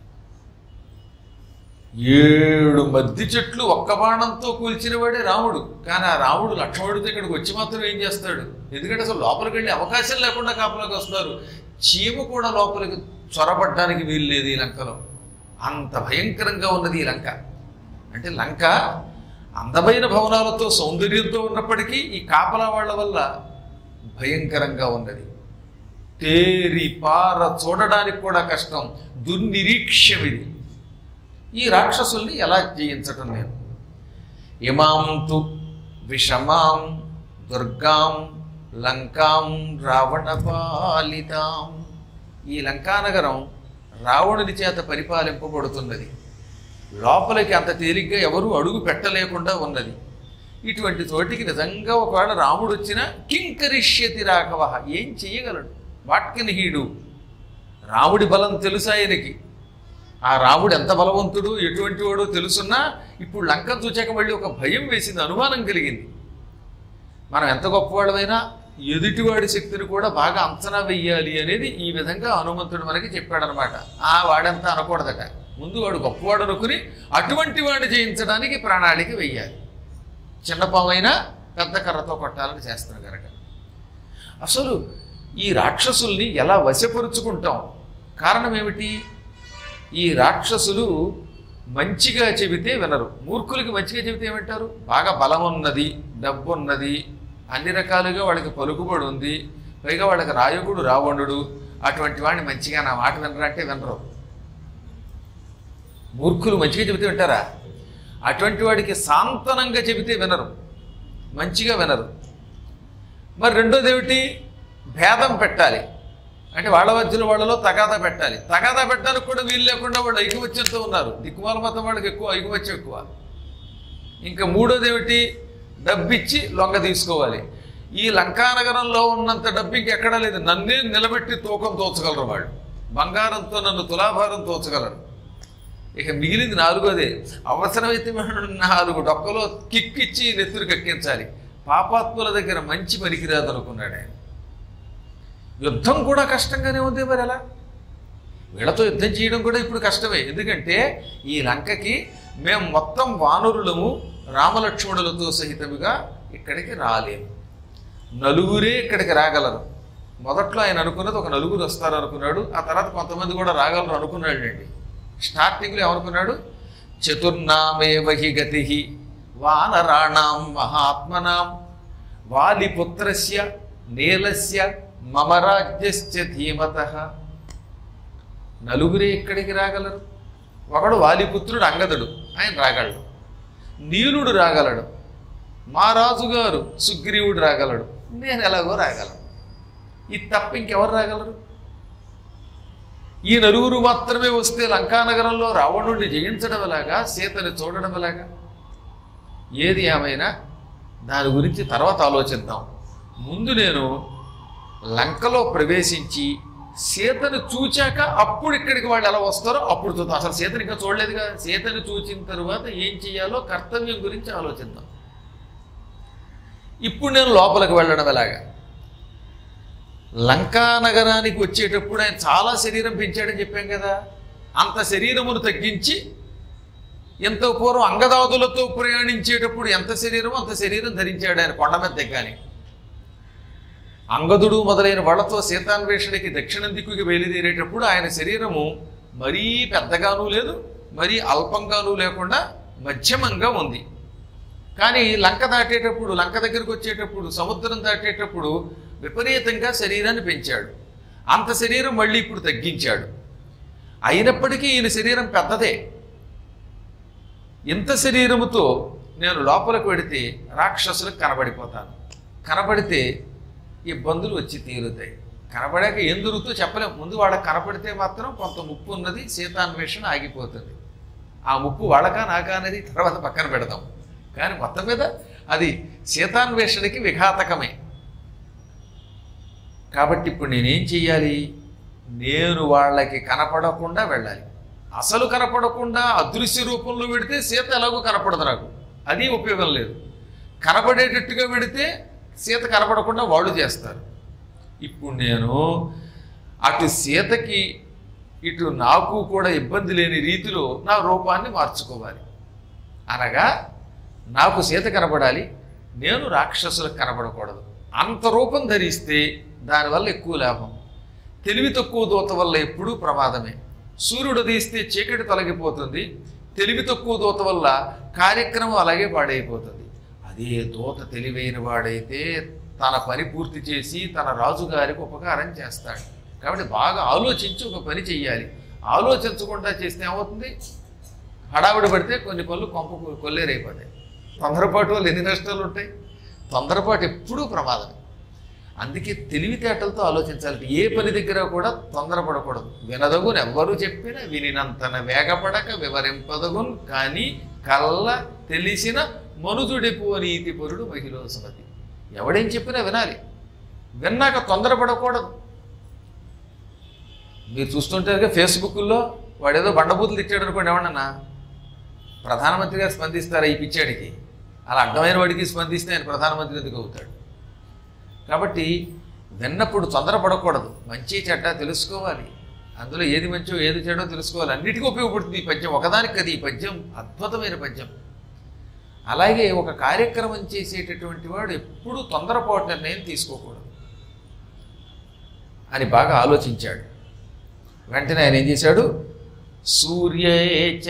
ఏడు మద్ది చెట్లు ఒక్క బాణంతో కూల్చినవాడే రాముడు కానీ ఆ రాముడు లక్ష్మణుడితో ఇక్కడికి వచ్చి మాత్రం ఏం చేస్తాడు ఎందుకంటే అసలు లోపలికి వెళ్ళే అవకాశం లేకుండా కాపలాకి వస్తున్నారు చీమ కూడా లోపలికి చొరబడ్డానికి వీలు లేదు ఈ లంకలో అంత భయంకరంగా ఉన్నది ఈ లంక అంటే లంక అందమైన భవనాలతో సౌందర్యంతో ఉన్నప్పటికీ ఈ కాపలా వాళ్ళ వల్ల భయంకరంగా ఉన్నది తేరి పార చూడడానికి కూడా కష్టం దుర్నిరీక్ష్యం ఇది ఈ రాక్షసుల్ని ఎలా జయించటం నేను ఇమాం తు విషమాం దుర్గాం లంకాం రావణ పాలితాం ఈ లంకానగరం రావణుని చేత పరిపాలింపబడుతున్నది లోపలికి అంత తేలిగ్గా ఎవరూ అడుగు పెట్టలేకుండా ఉన్నది ఇటువంటి చోటికి నిజంగా ఒకవేళ రాముడు వచ్చినా కింకరిష్యతి రాఘవ ఏం చెయ్యగలడు వాట్ కెన్ హీడు రాముడి బలం తెలుసు ఆయనకి ఆ రాముడు ఎంత బలవంతుడు ఎటువంటి వాడో తెలుసున్నా ఇప్పుడు లంక చూచాక మళ్ళీ ఒక భయం వేసింది అనుమానం కలిగింది మనం ఎంత గొప్పవాళ్ళమైనా ఎదుటివాడి శక్తిని కూడా బాగా అంచనా వెయ్యాలి అనేది ఈ విధంగా హనుమంతుడు మనకి చెప్పాడనమాట ఆ వాడంతా అనకూడదట ముందు వాడు గొప్పవాడు అనుకుని అటువంటి వాడిని జయించడానికి ప్రణాళిక వెయ్యాలి చిన్న పామైనా పెద్ద కర్రతో కొట్టాలని చేస్తున్నాం కనుక అసలు ఈ రాక్షసుల్ని ఎలా వశపరుచుకుంటాం కారణం ఏమిటి ఈ రాక్షసులు మంచిగా చెబితే వినరు మూర్ఖులకి మంచిగా చెబితే ఏమంటారు బాగా బలం ఉన్నది డబ్బు ఉన్నది అన్ని రకాలుగా వాళ్ళకి పలుకుబడి ఉంది పైగా వాళ్ళకి నాయకుడు రావణుడు అటువంటి వాడిని మంచిగా నా మాట వినరా అంటే వినరు మూర్ఖులు మంచిగా చెబితే వింటారా అటువంటి వాడికి సాంతనంగా చెబితే వినరు మంచిగా వినరు మరి రెండోది ఏమిటి భేదం పెట్టాలి అంటే వాళ్ళ మధ్యలో వాళ్ళలో తగాదా పెట్టాలి తగాదా పెట్టడానికి కూడా వీలు లేకుండా వాళ్ళు ఐకమత్యంతో ఉన్నారు దిక్కుమాల మతం వాళ్ళకి ఎక్కువ ఐకమత్యం ఎక్కువ ఇంకా మూడోది ఏమిటి డబ్బిచ్చి లొంగ తీసుకోవాలి ఈ లంకానగరంలో ఉన్నంత డబ్బు ఇంకెక్కడా లేదు నన్నే నిలబెట్టి తూకం తోచగలరు వాళ్ళు బంగారంతో నన్ను తులాభారం తోచగలరు ఇక మిగిలింది నాలుగోదే అవసరమైతే మనం నాలుగు డొక్కలో కిక్కిచ్చి నెత్తురు కక్కించాలి పాపాత్ముల దగ్గర మంచి పనికిరాదు అనుకున్నాడు ఆయన యుద్ధం కూడా కష్టంగానే ఉంది మరి అలా వీళ్ళతో యుద్ధం చేయడం కూడా ఇప్పుడు కష్టమే ఎందుకంటే ఈ లంకకి మేము మొత్తం వానరులము రామలక్ష్మణులతో సహితముగా ఇక్కడికి రాలేము నలుగురే ఇక్కడికి రాగలరు మొదట్లో ఆయన అనుకున్నది ఒక నలుగురు వస్తారు అనుకున్నాడు ఆ తర్వాత కొంతమంది కూడా రాగలరు అనుకున్నాడండి స్టార్టింగ్లో ఏమనుకున్నాడు చతుర్నామేవహి గతి వానరాణాం మహాత్మనాం వాలిపుత్రస్య నీలస్య మమ రాజ్యశ్చ ధీమత నలుగురే ఇక్కడికి రాగలరు ఒకడు వాలిపుత్రుడు అంగదుడు ఆయన రాగలడు నీలుడు రాగలడు మా రాజుగారు సుగ్రీవుడు రాగలడు నేను ఎలాగో రాగలను ఇది తప్ప ఇంకెవరు రాగలరు ఈ నలుగురు మాత్రమే వస్తే లంకానగరంలో రావణుడిని జయించడం ఎలాగా సీతని చూడడం ఎలాగా ఏది ఏమైనా దాని గురించి తర్వాత ఆలోచిద్దాం ముందు నేను లంకలో ప్రవేశించి సీతను చూచాక అప్పుడు ఇక్కడికి వాళ్ళు ఎలా వస్తారో అప్పుడు చూద్దాం అసలు సీతని ఇంకా చూడలేదుగా సీతని చూచిన తరువాత ఏం చేయాలో కర్తవ్యం గురించి ఆలోచిద్దాం ఇప్పుడు నేను లోపలికి వెళ్ళడం ఎలాగా లంకా నగరానికి వచ్చేటప్పుడు ఆయన చాలా శరీరం పెంచాడని చెప్పాం కదా అంత శరీరమును తగ్గించి ఎంతో పూర్వం అంగదాదులతో ప్రయాణించేటప్పుడు ఎంత శరీరమో అంత శరీరం ధరించాడు ఆయన కొండ మీద దిగ్గాని అంగదుడు మొదలైన వాళ్ళతో సీతాన్వేషణకి దక్షిణం దిక్కుకి బయలుదేరేటప్పుడు ఆయన శరీరము మరీ పెద్దగాను లేదు మరీ అల్పంగాను లేకుండా మధ్యమంగా ఉంది కానీ లంక దాటేటప్పుడు లంక దగ్గరికి వచ్చేటప్పుడు సముద్రం దాటేటప్పుడు విపరీతంగా శరీరాన్ని పెంచాడు అంత శరీరం మళ్ళీ ఇప్పుడు తగ్గించాడు అయినప్పటికీ ఈయన శరీరం పెద్దదే ఇంత శరీరముతో నేను లోపలికి వెడితే రాక్షసులకు కనబడిపోతాను కనబడితే ఇబ్బందులు వచ్చి తీరుతాయి కనబడాక ఏం దొరుకుతో చెప్పలేం ముందు వాళ్ళకి కనపడితే మాత్రం కొంత ముప్పు ఉన్నది సీతాన్వేషణ ఆగిపోతుంది ఆ ముప్పు వాళ్ళకా నాకా అనేది తర్వాత పక్కన పెడదాం కానీ మొత్తం మీద అది సీతాన్వేషణకి విఘాతకమే కాబట్టి ఇప్పుడు నేనేం చెయ్యాలి నేను వాళ్ళకి కనపడకుండా వెళ్ళాలి అసలు కనపడకుండా అదృశ్య రూపంలో పెడితే సీత ఎలాగో కనపడదు నాకు అది ఉపయోగం లేదు కనపడేటట్టుగా పెడితే సీత కనపడకుండా వాళ్ళు చేస్తారు ఇప్పుడు నేను అటు సీతకి ఇటు నాకు కూడా ఇబ్బంది లేని రీతిలో నా రూపాన్ని మార్చుకోవాలి అనగా నాకు సీత కనపడాలి నేను రాక్షసులకు కనపడకూడదు అంత రూపం ధరిస్తే దానివల్ల ఎక్కువ లాభం తెలివి తక్కువ దూత వల్ల ఎప్పుడూ ప్రమాదమే సూర్యుడు తీస్తే చీకటి తొలగిపోతుంది తెలివి తక్కువ దూత వల్ల కార్యక్రమం అలాగే పాడైపోతుంది అదే దూత తెలివైన వాడైతే తన పని పూర్తి చేసి తన రాజుగారికి ఉపకారం చేస్తాడు కాబట్టి బాగా ఆలోచించి ఒక పని చెయ్యాలి ఆలోచించకుండా చేస్తే ఏమవుతుంది హడావిడి పడితే కొన్ని పనులు కొంప కొల్లేరైపోతాయి తొందరపాటు వల్ల ఎన్ని నష్టాలు ఉంటాయి తొందరపాటు ఎప్పుడూ ప్రమాదం అందుకే తెలివితేటలతో ఆలోచించాలి ఏ పని దగ్గర కూడా తొందరపడకూడదు వినదగును ఎవ్వరు చెప్పినా వినినంతన వేగపడక వివరింపదగున్ కానీ కళ్ళ తెలిసిన మనుజుడిపు నీతి పరుడు మహిళ సుమతి ఎవడేం చెప్పినా వినాలి విన్నాక తొందరపడకూడదు మీరు చూస్తుంటారుగా ఫేస్బుక్లో వాడేదో బండబూతులు తిట్టాడు అనుకోండి ఏమన్నా ప్రధానమంత్రి గారు స్పందిస్తారా ఈ పిచ్చాడికి అలా అడ్డమైన వాడికి స్పందిస్తే ఆయన ప్రధానమంత్రి ఎందుకు అవుతాడు కాబట్టి విన్నప్పుడు తొందరపడకూడదు మంచి చెడ్డ తెలుసుకోవాలి అందులో ఏది మంచో ఏది చెడో తెలుసుకోవాలి అన్నిటికీ ఉపయోగపడుతుంది ఈ పద్యం ఒకదానికి కదా ఈ పద్యం అద్భుతమైన పద్యం అలాగే ఒక కార్యక్రమం చేసేటటువంటి వాడు ఎప్పుడూ తొందరపాటు నిర్ణయం తీసుకోకూడదు అని బాగా ఆలోచించాడు వెంటనే ఆయన ఏం చేశాడు సూర్యేచ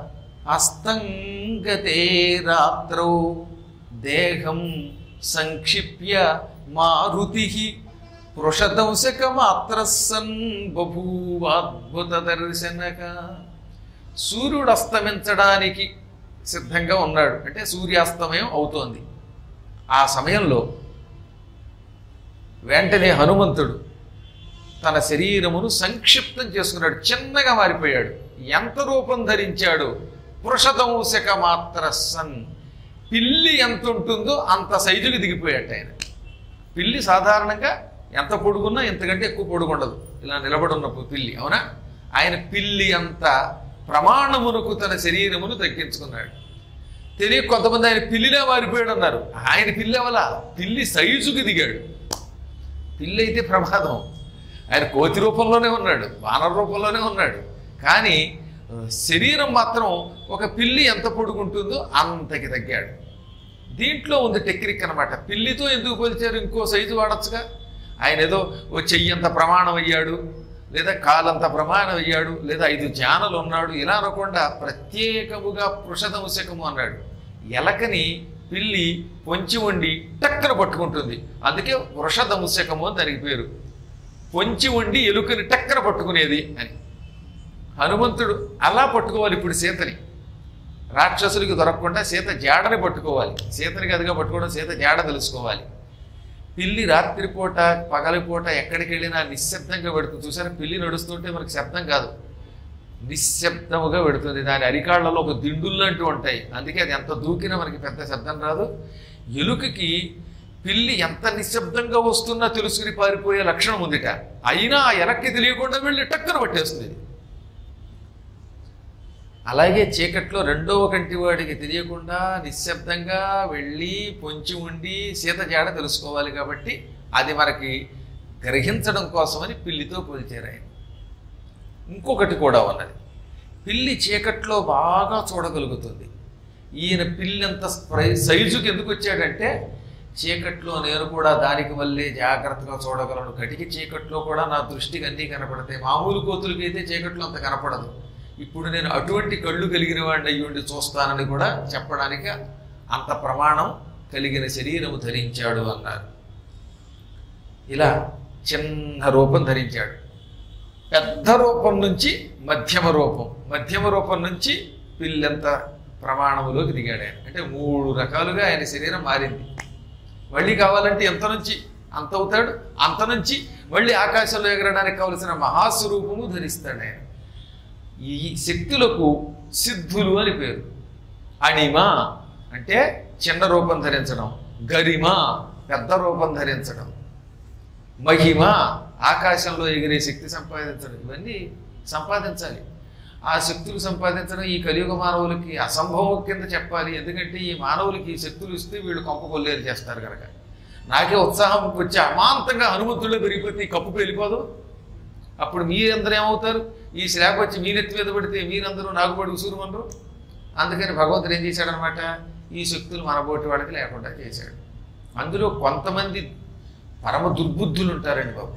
అస్తంగతే రాత్రౌ దేహం సంక్షిప్య మారుతి పృషదంశకమాత్ర సన్ బభూవాద్భుత దర్శనక సూర్యుడు అస్తమించడానికి సిద్ధంగా ఉన్నాడు అంటే సూర్యాస్తమయం అవుతోంది ఆ సమయంలో వెంటనే హనుమంతుడు తన శరీరమును సంక్షిప్తం చేసుకున్నాడు చిన్నగా మారిపోయాడు ఎంత రూపం ధరించాడు పురుషదంశక మాత్ర సన్ పిల్లి ఎంత ఉంటుందో అంత సైజుకి దిగిపోయాడు ఆయన పిల్లి సాధారణంగా ఎంత పొడుగున్నా ఇంతకంటే ఎక్కువ పొడుగు ఉండదు ఇలా నిలబడి ఉన్న పిల్లి అవునా ఆయన పిల్లి అంత ప్రమాణమునకు తన శరీరమును తగ్గించుకున్నాడు తెలియ కొంతమంది ఆయన పిల్లిలా మారిపోయాడు అన్నారు ఆయన పిల్లి అవలా పిల్లి సైజుకి దిగాడు పిల్లి అయితే ప్రమాదం ఆయన కోతి రూపంలోనే ఉన్నాడు వానర రూపంలోనే ఉన్నాడు కానీ ఆ, శరీరం మాత్రం ఒక పిల్లి ఎంత పొడుగుంటుందో అంతకి తగ్గాడు దీంట్లో ఉంది టెక్నిక్ అనమాట పిల్లితో ఎందుకు పోల్చారు ఇంకో సైజు వాడచ్చుగా ఆయన ఏదో ఓ చెయ్యి అంత ప్రమాణం అయ్యాడు లేదా కాలంత ప్రమాణం అయ్యాడు లేదా ఐదు జానలు ఉన్నాడు ఇలా అనకుండా ప్రత్యేకముగా పృషదంశకము అన్నాడు ఎలకని పిల్లి పొంచి ఉండి టక్కన పట్టుకుంటుంది అందుకే వృషదంశకము అని దానికి పేరు పొంచి ఉండి ఎలుకని టక్కన పట్టుకునేది అని హనుమంతుడు అలా పట్టుకోవాలి ఇప్పుడు సీతని రాక్షసులకి దొరకకుండా సీత జాడని పట్టుకోవాలి సీతని గదిగా పట్టుకోవడం సీత జాడ తెలుసుకోవాలి పిల్లి రాత్రిపూట పగలిపూట ఎక్కడికి వెళ్ళినా నిశ్శబ్దంగా పెడుతుంది చూసారా పిల్లి నడుస్తుంటే మనకి శబ్దం కాదు నిశ్శబ్దముగా పెడుతుంది దాని అరికాళ్లలో ఒక దిండుల్లాంటివి ఉంటాయి అందుకే అది ఎంత దూకినా మనకి పెద్ద శబ్దం రాదు ఎలుకకి పిల్లి ఎంత నిశ్శబ్దంగా వస్తున్నా తెలుసుకుని పారిపోయే లక్షణం ఉందిట అయినా ఆ ఎలక్కి తెలియకుండా వెళ్ళి టక్కన పట్టేస్తుంది ఇది. అలాగే చీకట్లో రెండవ కంటి వాడికి తెలియకుండా నిశ్శబ్దంగా వెళ్ళి పొంచి ఉండి సీత జాడ తెలుసుకోవాలి కాబట్టి అది మనకి గ్రహించడం కోసమని పిల్లితో పోల్చారు ఆయన ఇంకొకటి కూడా ఉన్నది పిల్లి చీకట్లో బాగా చూడగలుగుతుంది ఈయన పిల్లి అంత స్ప్రై- సైజుకి ఎందుకు వచ్చాడంటే చీకట్లో నేను కూడా దానికి మళ్ళీ జాగ్రత్తగా చూడగలను కటికి చీకట్లో కూడా నా దృష్టికి అన్నీ కనపడతాయి మామూలు కోతులకి అయితే చీకట్లో అంత కనపడదు ఇప్పుడు నేను అటువంటి కళ్ళు కలిగిన వాడిని అయ్యుండి చూస్తానని కూడా చెప్పడానికి అంత ప్రమాణం కలిగిన శరీరము ధరించాడు అన్నారు ఇలా చిన్న రూపం ధరించాడు పెద్ద రూపం నుంచి మధ్యమ రూపం మధ్యమ రూపం నుంచి పిల్లెంత ప్రమాణములోకి దిగాడు ఆయన అంటే మూడు రకాలుగా ఆయన శరీరం మారింది మళ్ళీ కావాలంటే ఎంత నుంచి అంత అవుతాడు అంత నుంచి మళ్ళీ ఆకాశంలో ఎగరడానికి కావలసిన మహాస్వరూపము ధరిస్తాడు ఆయన ఈ శక్తులకు సిద్ధులు అని పేరు అణిమ అంటే చిన్న రూపం ధరించడం గరిమ పెద్ద రూపం ధరించడం మహిమ ఆకాశంలో ఎగిరే శక్తి సంపాదించడం ఇవన్నీ సంపాదించాలి ఆ శక్తులు సంపాదించడం ఈ కలియుగ మానవులకి అసంభవం కింద చెప్పాలి ఎందుకంటే ఈ మానవులకి ఈ శక్తులు ఇస్తే వీళ్ళు కొంప కొల్లేరు చేస్తారు కనుక నాకే ఉత్సాహం వచ్చి అమాంతంగా హనుమంతుల్లో పెరిగిపోతే ఈ కప్పు వెళ్ళిపోదు అప్పుడు మీరందరూ ఏమవుతారు ఈ శ్లాబ్ వచ్చి మీ నెత్తి మీద పడితే మీరందరూ నాకు పడి ఉసురుమనరు అందుకని భగవంతుడు ఏం చేశాడనమాట ఈ శక్తులు మనబోటి వాళ్ళకి లేకుండా చేశాడు అందులో కొంతమంది పరమ దుర్బుద్ధులు ఉంటారండి బాబు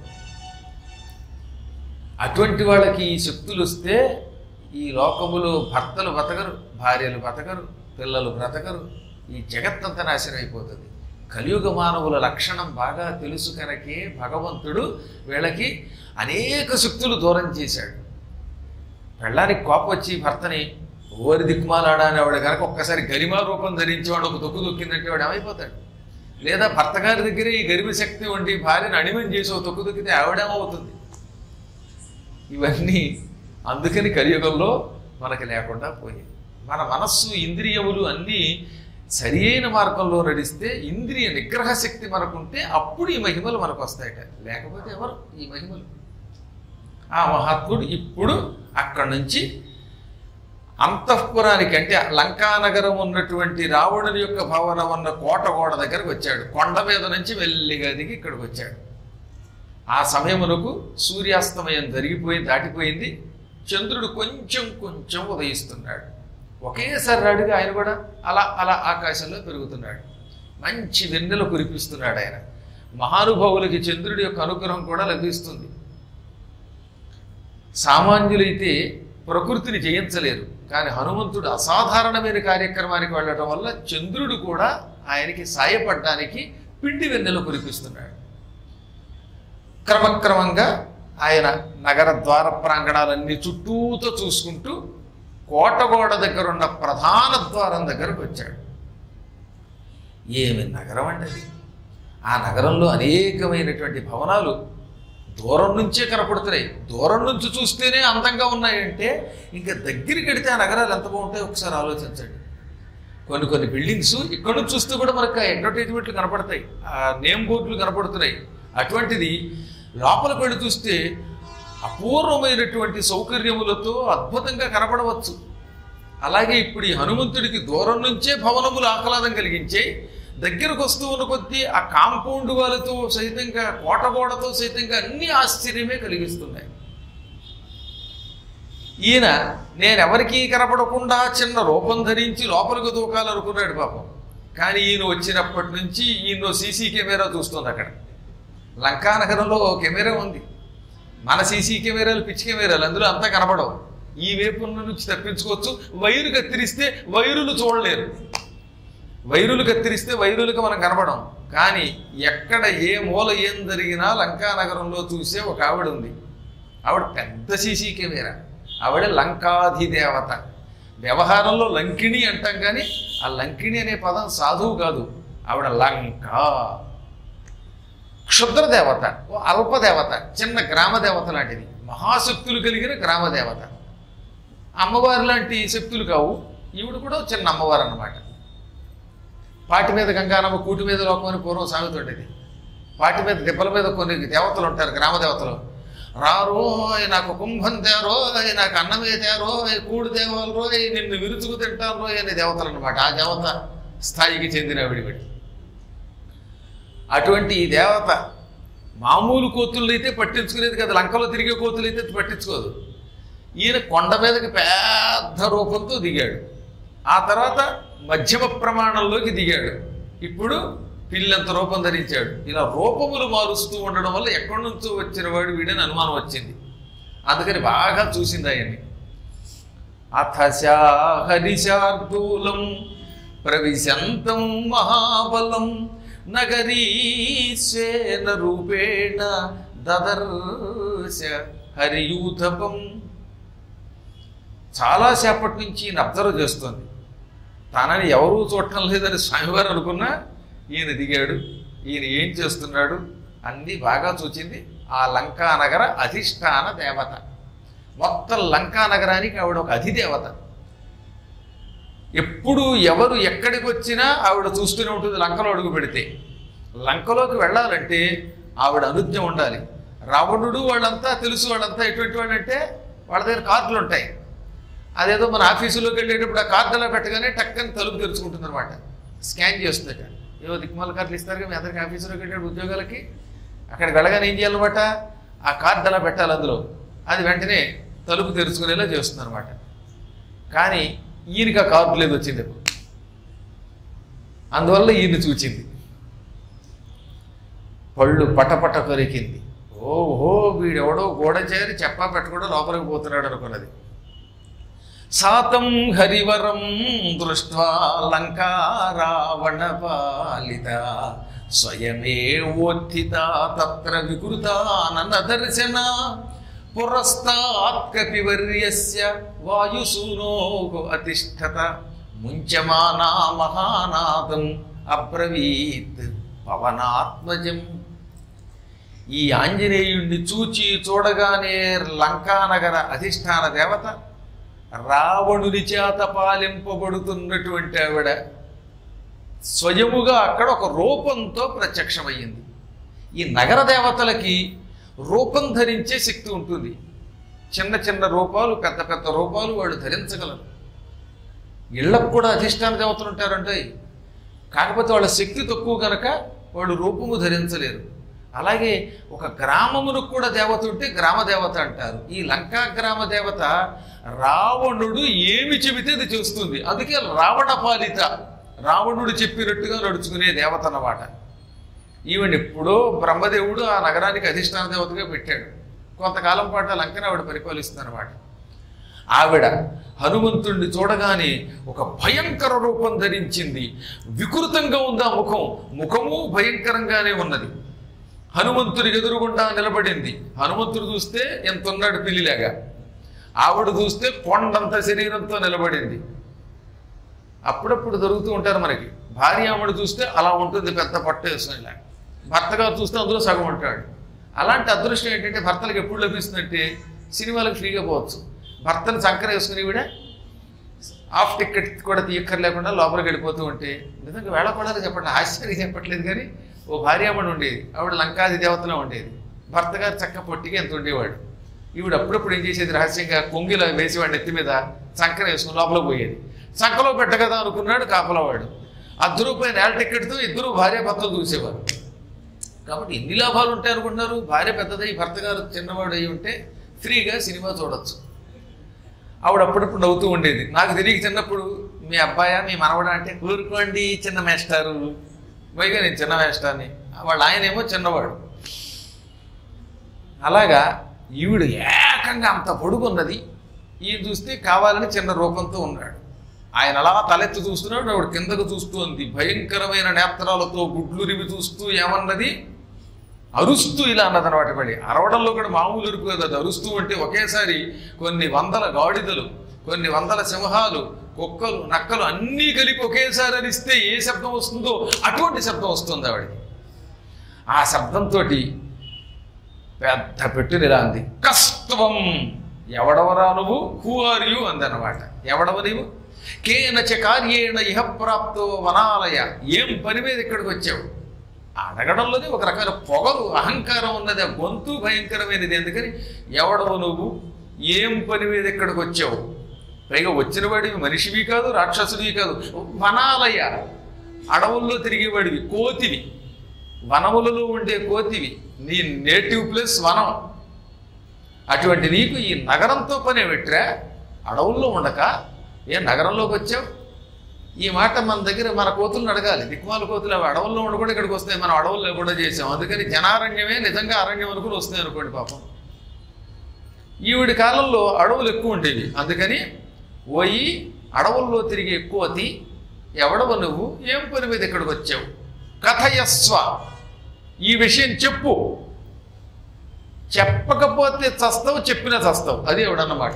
అటువంటి వాళ్ళకి ఈ శక్తులు వస్తే ఈ లోకములో భర్తలు బతకరు భార్యలు బతకరు పిల్లలు బ్రతకరు ఈ జగత్తంతా నాశనం అయిపోతుంది కలియుగ మానవుల లక్షణం బాగా తెలుసు కనుకే భగవంతుడు వీళ్ళకి అనేక శక్తులు దూరం చేశాడు పెళ్ళానికి కోపం వచ్చి భర్తని ఓరి దిక్కుమాలాడా అనేవాడు కనుక ఒక్కసారి గరిమా రూపం ధరించేవాడు ఒక దొక్కు దొక్కిందంటే వాడు ఏమైపోతాడు లేదా భర్త గారి దగ్గరే ఈ గరిమ శక్తి ఉండి భార్యను అణిమని చేసి ఒక తొక్కు దొక్కితే ఆవిడేమవుతుంది ఇవన్నీ అందుకని కలియుగంలో మనకి లేకుండా పోయాయి మన మనస్సు ఇంద్రియములు అన్నీ సరి అయిన మార్గంలో నడిస్తే ఇంద్రియ నిగ్రహ శక్తి మనకుంటే అప్పుడు ఈ మహిమలు మనకు వస్తాయట లేకపోతే ఎవరు ఈ మహిమలు ఆ మహాత్ముడు ఇప్పుడు అక్కడి నుంచి అంతఃపురానికి అంటే లంకానగరం ఉన్నటువంటి రావణుని యొక్క భవనం ఉన్న కోట గోడ దగ్గరకు వచ్చాడు కొండ మీద నుంచి వెల్లిగా దిగి ఇక్కడికి వచ్చాడు ఆ సమయమునకు సూర్యాస్తమయం జరిగిపోయి దాటిపోయింది చంద్రుడు కొంచెం కొంచెం ఉదయిస్తున్నాడు ఒకేసారి రాడుగా ఆయన కూడా అలా అలా ఆకాశంలో పెరుగుతున్నాడు మంచి వెన్నెల కురిపిస్తున్నాడు ఆయన మహానుభావులకి చంద్రుడి యొక్క అనుగ్రహం కూడా లభిస్తుంది సామాన్యులైతే ప్రకృతిని జయించలేరు కానీ హనుమంతుడు అసాధారణమైన కార్యక్రమానికి వెళ్ళటం వల్ల చంద్రుడు కూడా ఆయనకి సాయపడడానికి పిండి వెన్నెల కురిపిస్తున్నాడు క్రమక్రమంగా ఆయన నగర ద్వార ప్రాంగణాలన్నీ చుట్టూతో చూసుకుంటూ కోటగోడ దగ్గర ఉన్న ప్రధాన ద్వారం దగ్గరకు వచ్చాడు ఏమి నగరం అండి అది ఆ నగరంలో అనేకమైనటువంటి భవనాలు దూరం నుంచే కనపడుతున్నాయి దూరం నుంచి చూస్తేనే అందంగా ఉన్నాయంటే ఇంకా దగ్గరికి వెడితే ఆ నగరాలు ఎంత బాగుంటాయో ఒకసారి ఆలోచించండి కొన్ని కొన్ని బిల్డింగ్స్ ఇక్కడ నుంచి చూస్తే కూడా మనకు అడ్వర్టైజ్మెంట్లు కనపడతాయి ఆ నేమ్ బోర్డులు కనపడుతున్నాయి అటువంటిది లోపలికి వెళ్ళి చూస్తే అపూర్వమైనటువంటి సౌకర్యములతో అద్భుతంగా కనపడవచ్చు అలాగే ఇప్పుడు ఈ హనుమంతుడికి దూరం నుంచే భవనములు ఆహ్లాదం కలిగించే దగ్గరకు వస్తూ ఉన్న కొద్దీ ఆ కాంపౌండ్ వాళ్ళతో సహితంగా కోటగోడతో సహితంగా అన్ని ఆశ్చర్యమే కలిగిస్తున్నాయి ఈయన నేను ఎవరికీ కనపడకుండా చిన్న రూపం ధరించి లోపలికి దూకాలనుకున్నాడు పాపం కానీ ఈయన వచ్చినప్పటి నుంచి ఈయన సీసీ కెమెరా చూస్తుంది అక్కడ లంకానగరంలో ఓ కెమెరా ఉంది మన సీసీ కెమెరాలు పిచ్చి కెమెరాలు అందులో అంతా కనపడవు ఈ వైపు నుంచి తప్పించుకోవచ్చు వైరు కత్తిరిస్తే వైరులు చూడలేరు వైరులు కత్తిరిస్తే వైరులకు మనం కనపడం కానీ ఎక్కడ ఏ మూల ఏం జరిగినా లంకానగరంలో చూసే ఒక ఆవిడ ఉంది ఆవిడ పెద్ద సీసీ కెమెరా ఆవిడ లంకాధిదేవత వ్యవహారంలో లంకిణి అంటాం కానీ ఆ లంకిణి అనే పదం సాధువు కాదు ఆవిడ లంక క్షుద్ర దేవత ఓ అల్ప దేవత చిన్న గ్రామ దేవత లాంటిది మహాశక్తులు కలిగిన గ్రామ దేవత అమ్మవారు లాంటి శక్తులు కావు ఈవిడ కూడా ఓ చిన్న అమ్మవారు అన్నమాట పాటి మీద గంగానమ్మ కూటి మీద లోకం అని పూర్వం సామెత ఉండేది పాటి మీద దెబ్బల మీద కొన్ని దేవతలు ఉంటారు గ్రామ దేవతలు రారో నాకు కుంభం తేరో నాకు అన్నమే తేరో కూడు దేవాలరో నిన్ను విరుచుకు తింటారో అనే దేవతలు అనమాట ఆ దేవత స్థాయికి చెందిన విడివిడి అటువంటి ఈ దేవత మామూలు కోతులు అయితే పట్టించుకునేది కదా లంకలో తిరిగే కోతులు అయితే పట్టించుకోదు ఈయన కొండ మీదకి పెద్ద రూపంతో దిగాడు ఆ తర్వాత మధ్యమ ప్రమాణంలోకి దిగాడు ఇప్పుడు పిల్లంత రూపం ధరించాడు ఇలా రూపములు మారుస్తూ ఉండడం వల్ల ఎక్కడి నుంచో వచ్చిన వాడు వీడని అనుమానం వచ్చింది అందుకని బాగా చూసింది ఆయన్ని అథశా హరిశార్దూలం ప్రవిశంతం మహాబలం నగరీశ్వేన రూపేణ దదర్శ హరియూథపం చాలాసేపటి నుంచి ఈయన అబ్జర్వ్ చేస్తోంది తనని ఎవరూ చూడటం లేదని స్వామివారు అనుకున్నా ఈయన దిగాడు ఈయన ఏం చేస్తున్నాడు అన్నీ బాగా చూచింది ఆ లంకా నగర అధిష్టాన దేవత మొత్తం లంకా నగరానికి ఆవిడ ఒక అధిదేవత ఎప్పుడు ఎవరు ఎక్కడికి వచ్చినా ఆవిడ చూస్తూనే ఉంటుంది లంకలో అడుగు పెడితే లంకలోకి వెళ్ళాలంటే ఆవిడ అనుజ్ఞ ఉండాలి రావణుడు వాళ్ళంతా తెలుసు వాళ్ళంతా ఎటువంటి వాళ్ళంటే వాళ్ళ దగ్గర కార్డులు ఉంటాయి అదేదో మన ఆఫీసులోకి వెళ్ళేటప్పుడు ఆ కార్డు అలా పెట్టగానే టక్కని తలుపు తెరుచుకుంటుంది అనమాట స్కాన్ చేస్తుందట ఏవో దిక్మాల కార్డులు ఇస్తారు మీ అందరికి ఆఫీసులోకి వెళ్ళే ఉద్యోగాలకి అక్కడికి వెళ్ళగానే ఏం చేయాలన్నమాట ఆ కార్డు అలా పెట్టాలి అందులో అది వెంటనే తలుపు తెరుచుకునేలా చేస్తుంది అనమాట కానీ ఈయనకి ఆ కార్డు లేదు వచ్చింది ఇప్పుడు. అందువల్ల ఈయన చూచింది పళ్ళు పటపట కొరికింది ఓహో వీడెవడో గోడ చేరి చెప్పా పెట్టకుండా లోపలికి పోతున్నాడు అనుకున్నది సాతం హరివరం దృష్ట్వా లంకా రావణ పాలిత స్వయమే ఓత్థిత తత్ర వికృత దర్శన పురస్తాత్ కపివర్యస్య వాయుసూనో అతిష్ఠత ముంచమానా మహానాదం అబ్రవీత్ పవనాత్మజం ఈ ఆంజనేయుణ్ణి చూచి చూడగానే లంకానగర అధిష్టాన దేవత రావణుని చేత పాలింపబడుతున్నటువంటి ఆవిడ స్వయముగా అక్కడ ఒక రూపంతో ప్రత్యక్షమయ్యింది ఈ నగర దేవతలకి రూపం ధరించే శక్తి ఉంటుంది చిన్న చిన్న రూపాలు పెద్ద పెద్ద రూపాలు వాళ్ళు ధరించగలరు ఇళ్లకు కూడా అధిష్టాన దేవతలు ఉంటారంటే కాకపోతే వాళ్ళ శక్తి తక్కువ కనుక వాళ్ళు రూపము ధరించలేరు అలాగే ఒక గ్రామమునకు కూడా దేవత ఉంటే గ్రామ దేవత అంటారు ఈ లంకా గ్రామ దేవత రావణుడు ఏమి చెబితే అది చేస్తుంది అందుకే రావణ పాలిత రావణుడు చెప్పినట్టుగా నడుచుకునే దేవత అన్నమాట ఈవెన్ ఎప్పుడో బ్రహ్మదేవుడు ఆ నగరానికి అధిష్టాన దేవతగా పెట్టాడు కొంతకాలం పాటు ఆ లంకను ఆవిడ పరిపాలిస్తుందన్నమాట ఆవిడ హనుమంతుణ్ణి చూడగానే ఒక భయంకర రూపం ధరించింది వికృతంగా ఉంది ఆ ముఖం ముఖము భయంకరంగానే ఉన్నది హనుమంతుడి ఎదురుగుండా నిలబడింది హనుమంతుడు చూస్తే ఎంత ఉన్నాడు పిల్లిలాగా ఆవిడ చూస్తే కొండంత శరీరంతో నిలబడింది అప్పుడప్పుడు దొరుకుతూ ఉంటారు మనకి భార్య ఆవిడ చూస్తే అలా ఉంటుంది పెద్ద పట్ట వేసుకునేలా భర్త గారు చూస్తే అందులో సగం ఉంటాడు అలాంటి అదృష్టం ఏంటంటే భర్తలకు ఎప్పుడు లభిస్తుందంటే సినిమాలకు ఫ్రీగా పోవచ్చు భర్తను సంకర వేసుకుని కూడా హాఫ్ టికెట్ కూడా తీయక్కర్ లేకుండా లోపలికి వెళ్ళిపోతూ ఉంటే నిజంగా వేళపడాలి చెప్పండి ఆశ్చర్యం చెప్పట్లేదు కానీ ఓ భార్యామణి ఉండేది ఆవిడ లంకాది దేవతలో ఉండేది భర్త గారు చక్క పొట్టిగా ఎంత ఉండేవాడు ఈవిడ అప్పుడప్పుడు ఏం చేసేది రహస్యంగా కొంగిలో వేసేవాడిని ఎత్తి మీద సంకర వేసుకుని లోపలికి పోయేది సంకలో పెట్టగదా అనుకున్నాడు కాపలవాడు అర్ధ రూపాయలు నేల టికెట్తో ఇద్దరు భార్య భర్తలు చూసేవారు కాబట్టి ఎన్ని లాభాలు ఉంటాయి అనుకుంటున్నారు భార్య పెద్దదై భర్త గారు చిన్నవాడు అయి ఉంటే ఫ్రీగా సినిమా చూడొచ్చు ఆవిడ అప్పుడప్పుడు నవ్వుతూ ఉండేది నాకు తెలియక చిన్నప్పుడు మీ అబ్బాయా మీ మనవడా అంటే ఊరుకోండి చిన్న మేస్టారు పైగా నేను చిన్న మేస్టార్ని వాళ్ళ ఆయనేమో చిన్నవాడు అలాగా ఈవిడ ఏకంగా అంత పొడుగున్నది ఈయన చూస్తే కావాలని చిన్న రూపంతో ఉన్నాడు ఆయన అలా తలెత్తి చూస్తున్నాడు ఆవిడ కిందకు చూస్తోంది భయంకరమైన నేత్రాలతో గుడ్లు రివి చూస్తూ ఏమన్నది అరుస్తూ ఇలా అన్నదన్నమాట పడి అరవడంలో కూడా మామూలు అరుపు కదా అది అరుస్తూ అంటే ఒకేసారి కొన్ని వందల గాడిదలు కొన్ని వందల సింహాలు కుక్కలు నక్కలు అన్నీ కలిపి ఒకేసారి అరిస్తే ఏ శబ్దం వస్తుందో అటువంటి శబ్దం వస్తుంది ఆవిడకి ఆ శబ్దంతో పెద్ద పెట్టుని ఇలా అంది కస్తవం ఎవడవరా నువ్వు హూ ఆర్ యూ అందనమాట ఎవడవ నీవు కేనచ కార్యేణ ఇహ ప్రాప్తో వనాలయ ఏం పని మీద ఇక్కడికి వచ్చావు అడగడంలోనే ఒక రకమైన పొగరు అహంకారం ఉన్నది ఆ గొంతు భయంకరమైనది ఎందుకని ఎవడవు నువ్వు ఏం పని మీద ఇక్కడికి వచ్చావు పైగా వచ్చిన వాడివి మనిషివి కాదు రాక్షసుడివి కాదు వనాలయ అడవుల్లో తిరిగేవాడివి కోతివి వనములలో ఉండే కోతివి నీ నేటివ్ ప్లేస్ వనం అటువంటి నీకు ఈ నగరంతో పనే పెట్టరా అడవుల్లో ఉండక ఏ నగరంలోకి వచ్చావు ఈ మాట మన దగ్గర మన కోతులను అడగాలి దిక్మాల కోతులు అవి అడవుల్లో ఉండకుండా ఇక్కడికి వస్తాయి మనం అడవుల్లో కూడా చేసాం అందుకని జనారణ్యమే నిజంగా అరణ్యం అనుకుని వస్తాయి అనుకోండి పాపం ఈవిడి కాలంలో అడవులు ఎక్కువ ఉండేవి అందుకని పోయి అడవుల్లో తిరిగే కోతి ఎవడవ నువ్వు ఏం పని మీద ఇక్కడికి వచ్చావు కథయస్వ ఈ విషయం చెప్పు చెప్పకపోతే చస్తావు చెప్పినా చస్తావు అది ఎవడన్నమాట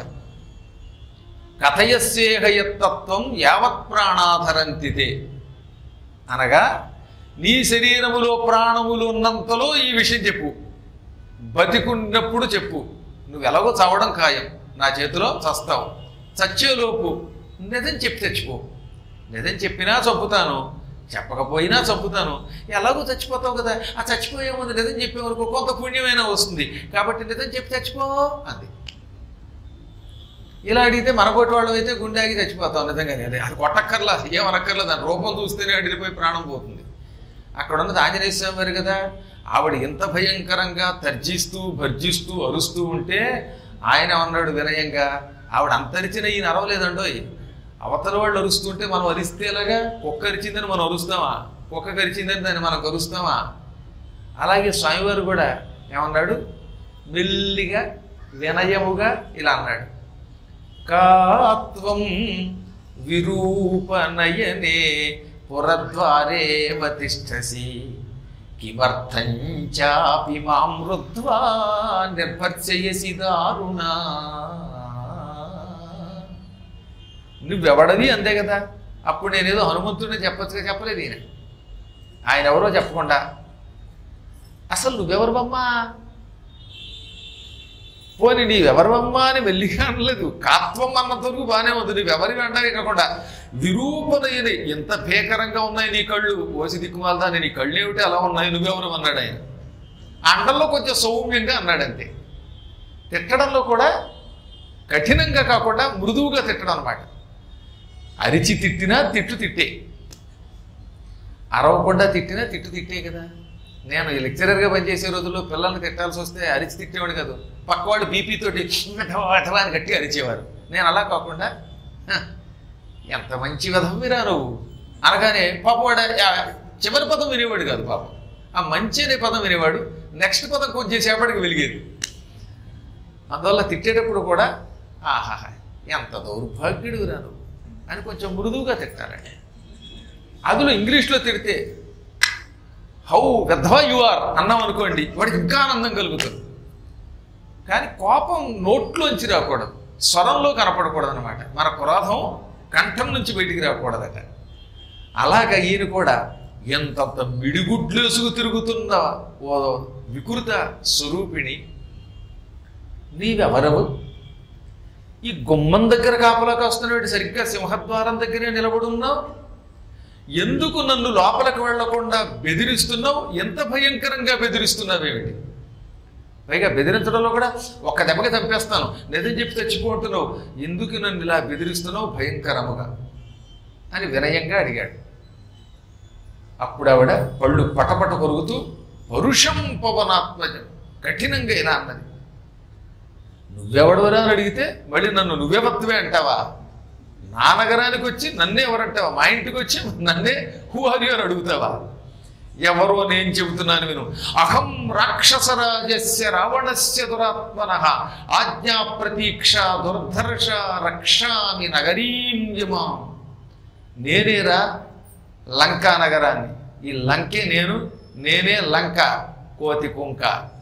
కథయస్యేహయత్తత్వం యావత్ ప్రాణాధరంతితే అనగా నీ శరీరములో ప్రాణములు ఉన్నంతలో ఈ విషయం చెప్పు బతికున్నప్పుడు చెప్పు నువ్వు ఎలాగో చావడం ఖాయం నా చేతిలో చస్తావు చచ్చేలోపు నిజం చెప్పి చచ్చిపో నిజం చెప్పినా చంపుతాను చెప్పకపోయినా చంపుతాను ఎలాగో చచ్చిపోతావు కదా ఆ చచ్చిపోయే ముందు నిజం చెప్పే వరకు కొంత పుణ్యమైనా వస్తుంది కాబట్టి నిజం చెప్పి చచ్చిపో అంది ఇలా అడిగితే మనకోటి వాళ్ళం అయితే గుండె ఆగి చచ్చిపోతాం నిజంగానే అదే అది కొట్టక్కర్లా ఏం అనక్కర్లా దాని రూపం చూస్తేనే అడిగిపోయి ప్రాణం పోతుంది అక్కడ ఉన్నది ఆంజనేయ స్వామి వారు కదా ఆవిడ ఎంత భయంకరంగా తర్జిస్తూ భర్జిస్తూ అరుస్తూ ఉంటే ఆయన అన్నాడు వినయంగా ఆవిడ అంతరిచిన ఈయన అరవలేదండోయ్ అవతల వాళ్ళు అరుస్తుంటే మనం అరిస్తే ఎలాగా కుక్క అరిచిందని మనం అరుస్తామా కుక్క కరిచిందని దాన్ని మనం కరుస్తామా అలాగే స్వామివారు కూడా ఏమన్నాడు మెల్లిగా వినయముగా ఇలా అన్నాడు కాత్వం విరూపనయనే పురద్వారే వతిష్టసి కిమర్థం చాపి మాం రుద్వా నిర్భర్చయసి దారుణా నువ్వెవడవి అంతే కదా అప్పుడు నేనేదో హనుమంతుడిని చెప్పచ్చుగా చెప్పలేదు ఈయన ఆయన ఎవరో చెప్పకుండా అసలు నువ్వెవరు బమ్మా పోనీ నీవెవరమ్మా అని మెల్లిగా అనలేదు కాత్వం అన్నంతవరకు బాగానే ఉంది నువ్వెవరి అంటావే కాకుండా విరూపనైన ఎంత భీకరంగా ఉన్నాయి నీ కళ్ళు ఓసి దిక్కుమాలదా నీ కళ్ళు ఏమిటి అలా ఉన్నాయి నువ్వెవరు అన్నాడు ఆయన అండల్లో కొంచెం సౌమ్యంగా అన్నాడు అంతే తిట్టడంలో కూడా కఠినంగా కాకుండా మృదువుగా తిట్టడం అనమాట అరిచి తిట్టినా తిట్టు తిట్టే అరవకుండా తిట్టినా తిట్టు తిట్టే కదా నేను ఈ లెక్చరర్గా పనిచేసే రోజుల్లో పిల్లల్ని తిట్టాల్సి వస్తే అరిచి తిట్టేవాడు కాదు పక్కవాడు బీపీ తోటి అథవా అని గట్టి అరిచేవారు నేను అలా కాకుండా "హ, ఎంత మంచి విధం మీరా నువ్వు అనగానే పాపవాడు ఆ చివరి పదం వినేవాడు కాదు పాపం ఆ మంచి అనే పదం వినేవాడు నెక్స్ట్ పదం కొంచెం సేపటికి వెలిగేది అందువల్ల తిట్టేటప్పుడు కూడా ఆహాహా ఎంత దౌర్భాగ్యుడు రాను అని కొంచెం మృదువుగా తిట్టాలండి అందులో ఇంగ్లీష్లో తిడితే హౌ వెధవా యు ఆర్ అన్నాం అనుకోండి వాడికి ఇంకా ఆనందం కలుగుతుంది కానీ కోపం నోట్లోంచి రాకూడదు స్వరంలో కనపడకూడదు అనమాట మన క్రోధం కంఠం నుంచి బయటికి రాకూడదట అలాగ ఈయన కూడా ఎంతంత మిడిగుడ్లేసుకు తిరుగుతున్న ఓ వికృత స్వరూపిణి నీవెవరవు ఈ గుమ్మం దగ్గర కాపలా కాస్తున్నాడు సరిగ్గా సింహద్వారం దగ్గరే నిలబడి ఉన్నావు ఎందుకు నన్ను లోపలికి వెళ్లకుండా బెదిరిస్తున్నావు ఎంత భయంకరంగా బెదిరిస్తున్నావేమిటి పైగా బెదిరించడంలో కూడా ఒక్క దెబ్బకి చంపేస్తాను నిజం చెప్పి చచ్చిపోతున్నావు ఎందుకు నన్ను ఇలా బెదిరిస్తున్నావు భయంకరముగా అని వినయంగా అడిగాడు అప్పుడు ఆవిడ పళ్ళు పటపట కొరుకుతూ పరుషం పవనాత్మజం కఠినంగా ఇలా అన్నది నువ్వెవడవరా అని అడిగితే మళ్ళీ నన్ను నువ్వే భక్తువే అంటావా నా నగరానికి వచ్చి నన్నే ఎవరంటావా మా ఇంటికి వచ్చి నన్నే హూ హరి అని అడుగుతావా ఎవరో నేను చెబుతున్నాను విను అహం రాక్షసరాజస్య రావణస్య దురాత్మన ఆజ్ఞా ప్రతీక్ష దుర్ధర్ష రక్షామి నగరీం యమాం నేనేరా లంకా నగరాన్ని ఈ లంకే నేను నేనే లంక కోతి కుంక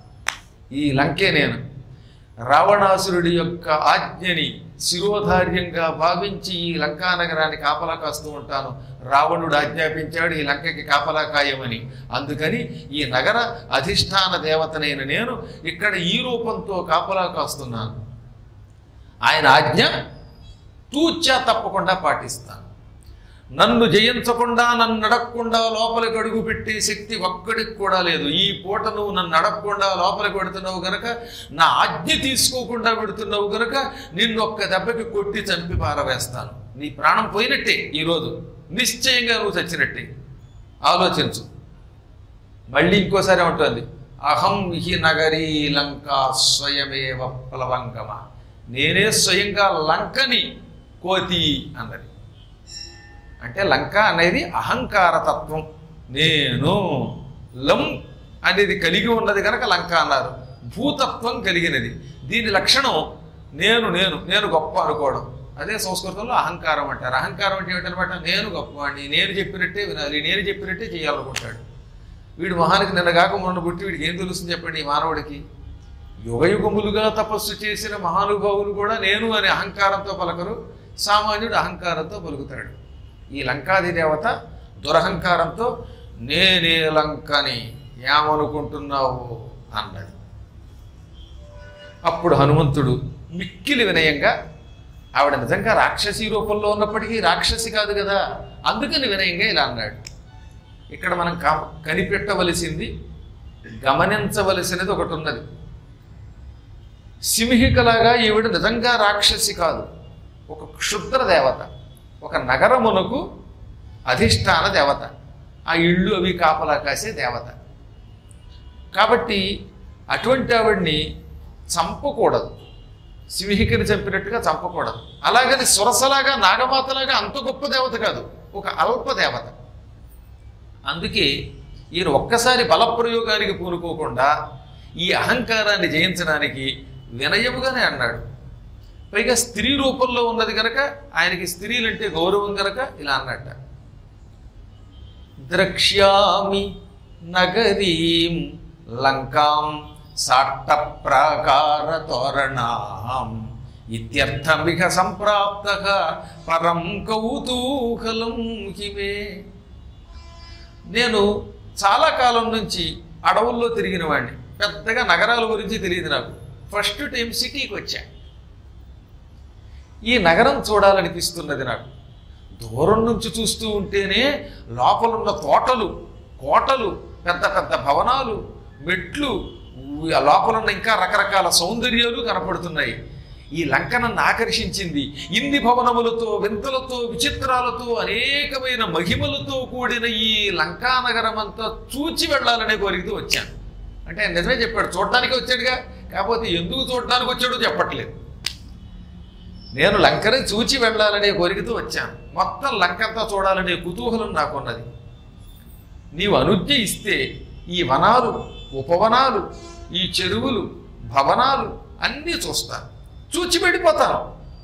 ఈ లంకే నేను రావణాసురుడి యొక్క ఆజ్ఞని శిరోధార్యంగా భావించి ఈ లంకా నగరాన్ని కాపలా కాస్తూ ఉంటాను రావణుడు ఆజ్ఞాపించాడు ఈ లంకకి కాపలా కాయమని అందుకని ఈ నగర అధిష్టాన దేవతనైన నేను ఇక్కడ ఈ రూపంతో కాపలా కాస్తున్నాను ఆయన ఆజ్ఞ తూచా తప్పకుండా పాటిస్తాను నన్ను జయించకుండా నన్ను నడకుండా లోపలికి అడుగు పెట్టే శక్తి ఒక్కడికి కూడా లేదు ఈ పూట నువ్వు నన్ను నడకుండా లోపలికి పెడుతున్నావు గనక నా ఆజ్ఞ తీసుకోకుండా పెడుతున్నావు గనక నిన్ను ఒక్క దెబ్బకి కొట్టి చంపి పారవేస్తాను నీ ప్రాణం పోయినట్టే ఈరోజు నిశ్చయంగా నువ్వు చచ్చినట్టే ఆలోచించు మళ్ళీ ఇంకోసారి ఉంటుంది అహం హి నగరీ లంకా స్వయమేవ ప్లవంగమ నేనే స్వయంగా లంకని కోతి అన్నది అంటే లంక అనేది అహంకార తత్వం నేను లం అనేది కలిగి ఉన్నది కనుక లంక అన్నారు భూతత్వం కలిగినది దీని లక్షణం నేను నేను నేను గొప్ప అనుకోవడం అదే సంస్కృతంలో అహంకారం అంటారు అహంకారం అంటే ఏమిటనమాట నేను గొప్పవాడిని నేను చెప్పినట్టే వినాలి నేను చెప్పినట్టే చేయాలనుకుంటాడు వీడు మహానికి నిన్నగాక మొన్న పుట్టి వీడికి ఏం తెలుస్తుంది చెప్పండి ఈ మానవుడికి యుగయుగములుగా తపస్సు చేసిన మహానుభావులు కూడా నేను అనే అహంకారంతో పలకరు సామాన్యుడు అహంకారంతో పలుకుతాడు ఈ లంకాది దేవత దురహంకారంతో నేనే లంకని ఏమనుకుంటున్నావు అన్నది అప్పుడు హనుమంతుడు మిక్కిలి వినయంగా ఆవిడ నిజంగా రాక్షసి రూపంలో ఉన్నప్పటికీ రాక్షసి కాదు కదా అందుకని వినయంగా ఇలా అన్నాడు ఇక్కడ మనం కా- కనిపెట్టవలసింది గమనించవలసినది ఒకటి ఉన్నది సింహికలాగా ఈవిడ నిజంగా రాక్షసి కాదు ఒక క్షుద్ర దేవత ఒక నగరమునకు అధిష్టాన దేవత ఆ ఇళ్ళు అవి కాపలా కాసే దేవత కాబట్టి అటువంటి ఆవిడ్ని చంపకూడదు సింహికని చంపినట్టుగా చంపకూడదు అలాగని సురసలాగా నాగమాతలాగా అంత గొప్ప దేవత కాదు ఒక అల్ప దేవత అందుకే ఈయన ఒక్కసారి బలప్రయోగానికి పూనుకోకుండా ఈ అహంకారాన్ని జయించడానికి వినయముగానే అన్నాడు పైగా స్త్రీ రూపంలో ఉన్నది కనుక ఆయనకి స్త్రీలంటే గౌరవం కనుక ఇలా అన్నట్ట ద్రక్ష్యామి నగరీం లంకాం సాట్ట ప్రాకార తోరణాం ఇత్యర్థమిక సంప్రాప్త పరం కౌతూహలం హిమే నేను చాలా కాలం నుంచి అడవుల్లో తిరిగిన వాడిని పెద్దగా నగరాల గురించి తెలియదు నాకు ఫస్ట్ టైం సిటీకి వచ్చా ఈ నగరం చూడాలనిపిస్తున్నది నాకు దూరం నుంచి చూస్తూ ఉంటేనే లోపలున్న తోటలు కోటలు పెద్ద పెద్ద భవనాలు మెట్లు ఊ- ఆ లోపలున్న ఇంకా రకరకాల సౌందర్యాలు కనపడుతున్నాయి ఈ లంక నన్ను ఆకర్షించింది ఇన్ని భవనములతో వింతలతో విచిత్రాలతో అనేకమైన మహిమలతో కూడిన ఈ లంకా నగరం అంతా చూచి వెళ్ళాలనే కోరికతో వచ్చాను అంటే ఆయన నిజమే చెప్పాడు చూడడానికి వచ్చాడుగా కాకపోతే ఎందుకు చూడడానికి వచ్చాడో చెప్పట్లేదు నేను లంకని చూచి వెళ్ళాలనే కోరికతో వచ్చాను మొత్తం లంకంతా చూడాలనే కుతూహలం నాకున్నది నీవు అనుజ్ఞ ఇస్తే ఈ వనాలు ఉపవనాలు ఈ చెరువులు భవనాలు అన్నీ చూస్తాను చూచి వెళ్ళిపోతాను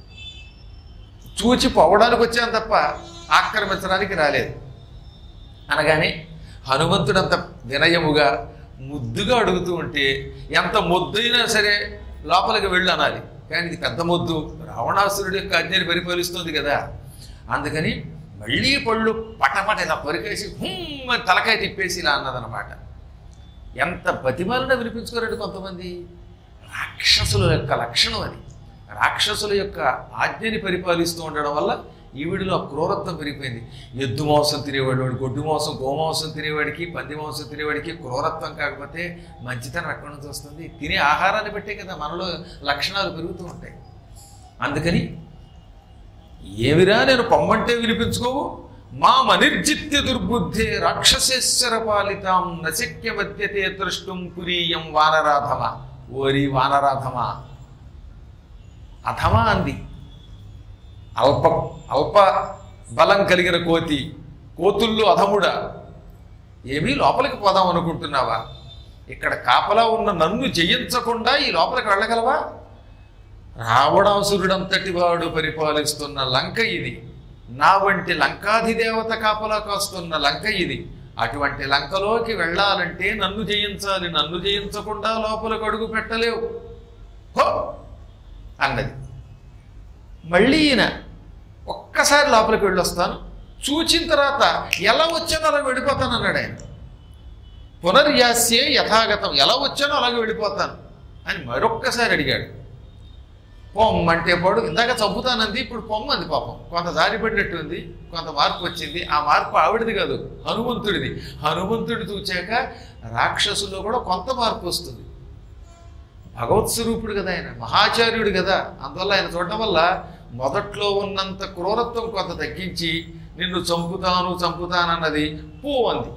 చూచి పోవడానికి వచ్చాను తప్ప ఆక్రమించడానికి రాలేదు అనగానే హనుమంతుడంత వినయముగా ముద్దుగా అడుగుతూ ఉంటే ఎంత ముద్దైనా సరే లోపలికి వెళ్ళు అనాలి కానీ ఇది పెద్ద ముద్దు రావణాసురుడి యొక్క అజ్ఞని పరిపాలిస్తుంది కదా అందుకని మళ్ళీ పళ్ళు పటపట ఇలా కొరికేసి హుమ్ అని తలకాయ తిప్పేసి ఇలా అన్నదనమాట ఎంత బతిమాలన వినిపించుకోరండి కొంతమంది రాక్షసుల యొక్క లక్షణం అది రాక్షసుల యొక్క ఆజ్ఞని పరిపాలిస్తూ ఉండడం వల్ల ఈవిడిలో ఆ క్రూరత్వం పెరిగిపోయింది ఎద్దు మాంసం తినేవాడు వాడు గొడ్డు మాంసం గోమాంసం తినేవాడికి పంది మాంసం తినేవాడికి క్రూరత్వం కాకపోతే మంచితనం ఎక్కడి నుంచి వస్తుంది తినే ఆహారాన్ని బట్టే కదా మనలో లక్షణాలు పెరుగుతూ ఉంటాయి అందుకని ఏమిరా నేను పొమ్మంటే వినిపించుకోవు మా మనిర్జిత్య దుర్బుద్ధే రాక్షసేశ్వర పాలితాం నశక్య మధ్యతే ద్రష్టుం పురీయం వానరాధమ ఓరి వానరాధమ అధమా అంది అల్ప అల్ప బలం కలిగిన కోతి కోతుల్లో అధముడా ఏమీ లోపలికి పోదాం అనుకుంటున్నావా ఇక్కడ కాపలా ఉన్న నన్ను జయించకుండా ఈ లోపలికి వెళ్ళగలవా రావణాసురుడంతటి వాడు పరిపాలిస్తున్న లంక ఇది నా వంటి లంకాధిదేవత కాపలా కాస్తున్న లంక ఇది అటువంటి లంకలోకి వెళ్ళాలంటే నన్ను జయించాలి నన్ను జయించకుండా లోపలికి అడుగు పెట్టలేవు హో అన్నది మళ్ళీ ఈయన ఒక్కసారి లోపలికి వెళ్ళొస్తాను చూచిన తర్వాత ఎలా వచ్చానో అలా వెళ్ళిపోతాను అన్నాడు ఆయన పునర్యాస్యే యథాగతం ఎలా వచ్చానో అలాగే వెళ్ళిపోతాను అని మరొక్కసారి అడిగాడు పొమ్మంటే పొడు ఇందాక చంపుతానంది ఇప్పుడు పొమ్మంది పాపం కొంత జారి పడినట్టు ఉంది కొంత మార్పు వచ్చింది ఆ మార్పు ఆవిడది కాదు హనుమంతుడిది హనుమంతుడి చూచాక రాక్షసుల్లో కూడా కొంత మార్పు వస్తుంది భగవత్ స్వరూపుడు కదా ఆయన మహాచార్యుడు కదా అందువల్ల ఆయన చూడటం వల్ల మొదట్లో ఉన్నంత క్రూరత్వం కొంత తగ్గించి నిన్ను చంపుతాను చంపుతానన్నది పో అంది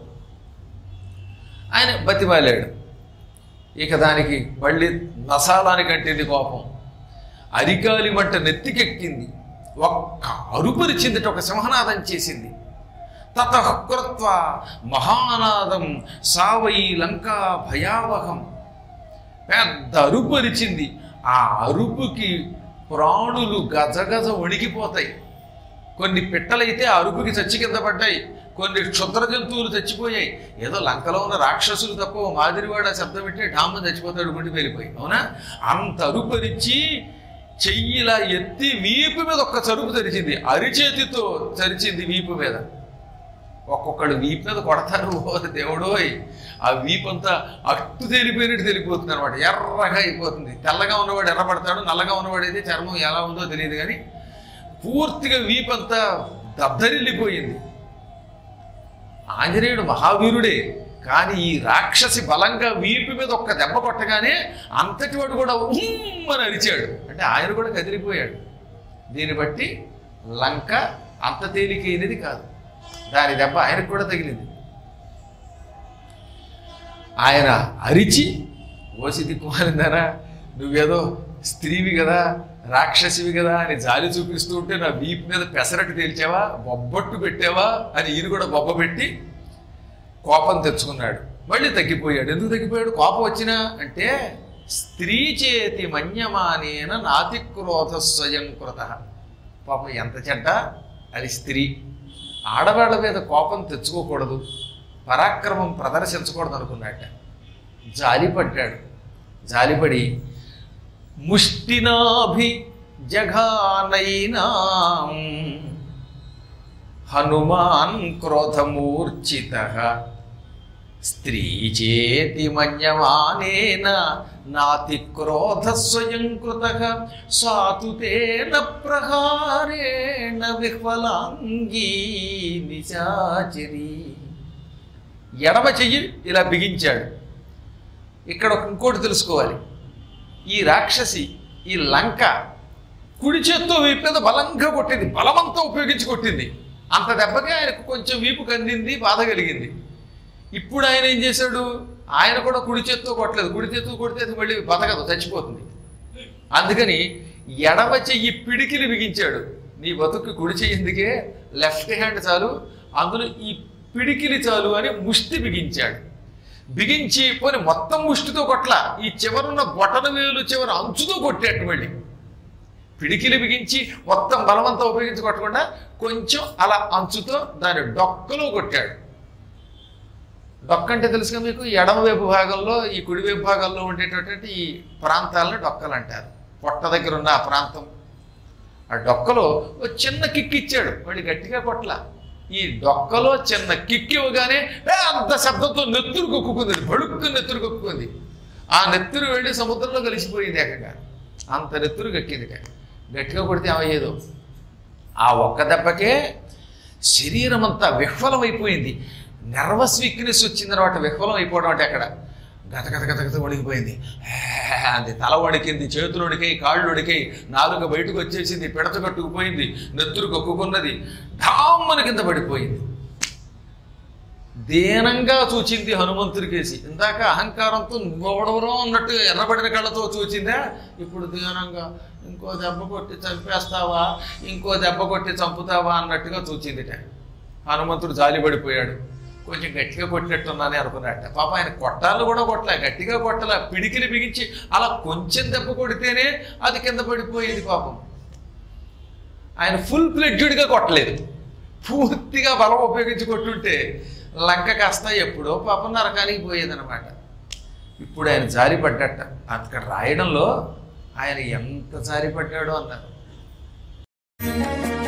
ఆయన బతిమాలాడు ఇక దానికి మళ్ళీ నసాలానికి అంటింది కోపం అరికాలి మంట నెత్తికెక్కింది ఒక్క అరుపరిచిందిట ఒక సింహనాదం చేసింది తతఃకృత్వ మహానాదం సావై లంకా భయావహం పెద్ద అరుపు అరిచింది ఆ అరుపుకి ప్రాణులు గజగజ వణికిపోతాయి కొన్ని పిట్టలైతే ఆ అరుపుకి చచ్చి కింద పడ్డాయి కొన్ని క్షుద్ర జంతువులు చచ్చిపోయాయి ఏదో లంకలో ఉన్న రాక్షసులు తప్ప ఓ మాదిరివాడు ఆ శబ్దం పెట్టి డామ్మ చచ్చిపోతాడు గుండి వెళ్ళిపోయి అవునా అంత అరుపరిచి చెయ్యిలా ఎత్తి వీపు మీద ఒక్క చరుపు తెరిచింది అరిచేతితో చరిచింది వీపు మీద ఒక్కొక్కడు వీపు మీద కొడతారు ఓ దేవుడోయ్ ఆ వీపు అంతా అట్టు తేలిపోయినట్టు తెలిపోతుంది అనమాట ఎర్రగా అయిపోతుంది తెల్లగా ఉన్నవాడు ఎర్రపడతాడు నల్లగా ఉన్నవాడు అయితే చర్మం ఎలా ఉందో తెలియదు కానీ పూర్తిగా వీపు అంతా దద్దరిల్లిపోయింది ఆంజనేయుడు మహావీరుడే కానీ ఈ రాక్షసి బలంగా వీపు మీద ఒక్క దెబ్బ కొట్టగానే అంతటి వాడు కూడా ఉమ్ అని అరిచాడు అంటే ఆయన కూడా కదిలిపోయాడు దీన్ని బట్టి లంక అంత తేలికైనది కాదు దాని దెబ్బ ఆయనకు కూడా తగిలింది ఆయన అరిచి ఓసి దిక్కుమారిందారా నువ్వేదో స్త్రీవి కదా రాక్షసివి కదా అని జాలి చూపిస్తూ ఉంటే నా వీపు మీద పెసరట్టు తేల్చావా బొబ్బట్టు పెట్టావా అని ఈయన కూడా బొబ్బ పెట్టి కోపం తెచ్చుకున్నాడు మళ్ళీ తగ్గిపోయాడు ఎందుకు తగ్గిపోయాడు కోపం వచ్చినా అంటే స్త్రీ చేతి మన్యమానేన నాతి క్రోధ స్వయం కృత పాపం ఎంత చెడ్డ అది స్త్రీ ఆడవాళ్ళ మీద కోపం తెచ్చుకోకూడదు పరాక్రమం ప్రదర్శించకూడదు అనుకున్నట్ట జాలిపడ్డాడు జాలిపడి ముష్టినాభి జఘానైనా హనుమాన్ క్రోధమూర్ఛిత స్త్రీ చేతి మన్యమానేన నాతి క్రోధ స్వయం కృత సాతుతేన ప్రహారేణ విహ్వలాంగీ నిశాచరి ఎడమ చెయ్యి ఇలా బిగించాడు ఇక్కడ ఒక ఇంకోటి తెలుసుకోవాలి ఈ రాక్షసి ఈ లంక కుడి చేత్తో వీపు మీద బలంగా కొట్టింది బలమంతా ఉపయోగించి కొట్టింది అంత దెబ్బకి ఆయనకు కొంచెం వీపు కందింది బాధ కలిగింది ఇప్పుడు ఆయన ఏం చేశాడు ఆయన కూడా కుడి చేత్తో కొట్టలేదు కుడి చేత్తో కొడితే అది మళ్ళీ బతకదు చచ్చిపోతుంది అందుకని ఎడమ చెయ్యి పిడికిలి బిగించాడు నీ బతుకు కుడి చెయ్యి ఎందుకే లెఫ్ట్ హ్యాండ్ చాలు అందులో ఈ పిడికిలి చాలు అని ముష్టి బిగించాడు బిగించి పోని మొత్తం ముష్టితో కొట్ల ఈ చివరున్న బొటన వేలు చివర అంచుతో కొట్టాడు మళ్ళీ పిడికిలి బిగించి మొత్తం బలవంతం ఉపయోగించి కొట్టకుండా కొంచెం అలా అంచుతో దాని డొక్కలో కొట్టాడు డొక్క అంటే తెలుసుగా మీకు ఎడమ వైపు భాగంలో ఈ కుడి వైపు భాగంలో ఉండేటటువంటి ఈ ప్రాంతాలను డొక్కలు అంటారు పొట్ట దగ్గర ఉన్న ఆ ప్రాంతం ఆ డొక్కలో ఒక చిన్న కిక్ ఇచ్చాడు వాడి గట్టిగా కొట్ల ఈ డొక్కలో చిన్న కిక్ ఇవ్వగానే "ఏ" అంత శబ్దంతో నెత్తురు కొక్కుకుంది బడుక్కు నెత్తురు కొక్కుకుంది ఆ నెత్తురు వెళ్ళి సముద్రంలో కలిసిపోయింది ఏకంగా అంత నెత్తురు గక్కింది గట్టిగా కొడితే ఏమయ్యేదో ఆ ఒక్క దెబ్బకే శరీరం అంతా విహ్వలమైపోయింది నర్వస్ వీక్నెస్ వచ్చిన తర్వాత విహ్వలం అయిపోవడం అంటే అక్కడ గత గత గత గత వణికిపోయింది అది తల వణికింది చేతులు వణికాయి కాళ్ళు వణికాయి నాలుక బయటకు వచ్చేసింది పిడత కట్టుకుపోయింది నెత్తురు కక్కుకున్నది ఢామ్మన కింద పడిపోయింది దీనంగా చూచింది హనుమంతుడికేసి ఇందాక అహంకారంతో నువ్వెవడెవరో అన్నట్టు ఎర్రబడిన కళ్ళతో చూచిందా ఇప్పుడు దీనంగా ఇంకో దెబ్బ కొట్టి చంపేస్తావా ఇంకో దెబ్బ కొట్టి చంపుతావా అన్నట్టుగా చూచిందిట హనుమంతుడు జాలిపడిపోయాడు కొంచెం గట్టిగా కొట్టినట్టున్నానే అనుకున్నట్ట పాప ఆయన కొట్టాలు కూడా కొట్టలే గట్టిగా కొట్టలే పిడికిలి బిగించి అలా కొంచెం దెబ్బ కొడితేనే అది కింద పడిపోయేది పాపం ఆయన ఫుల్ ప్లెడ్జుడ్గా కొట్టలేదు పూర్తిగా బలం ఉపయోగించి కొట్టుంటే లంక కాస్త ఎప్పుడో పాపం నరకానికి పోయేదన్నమాట ఇప్పుడు ఆయన జారిపడ్డట అక్కడ రాయడంలో ఆయన ఎంత జారిపడ్డాడో అన్నారు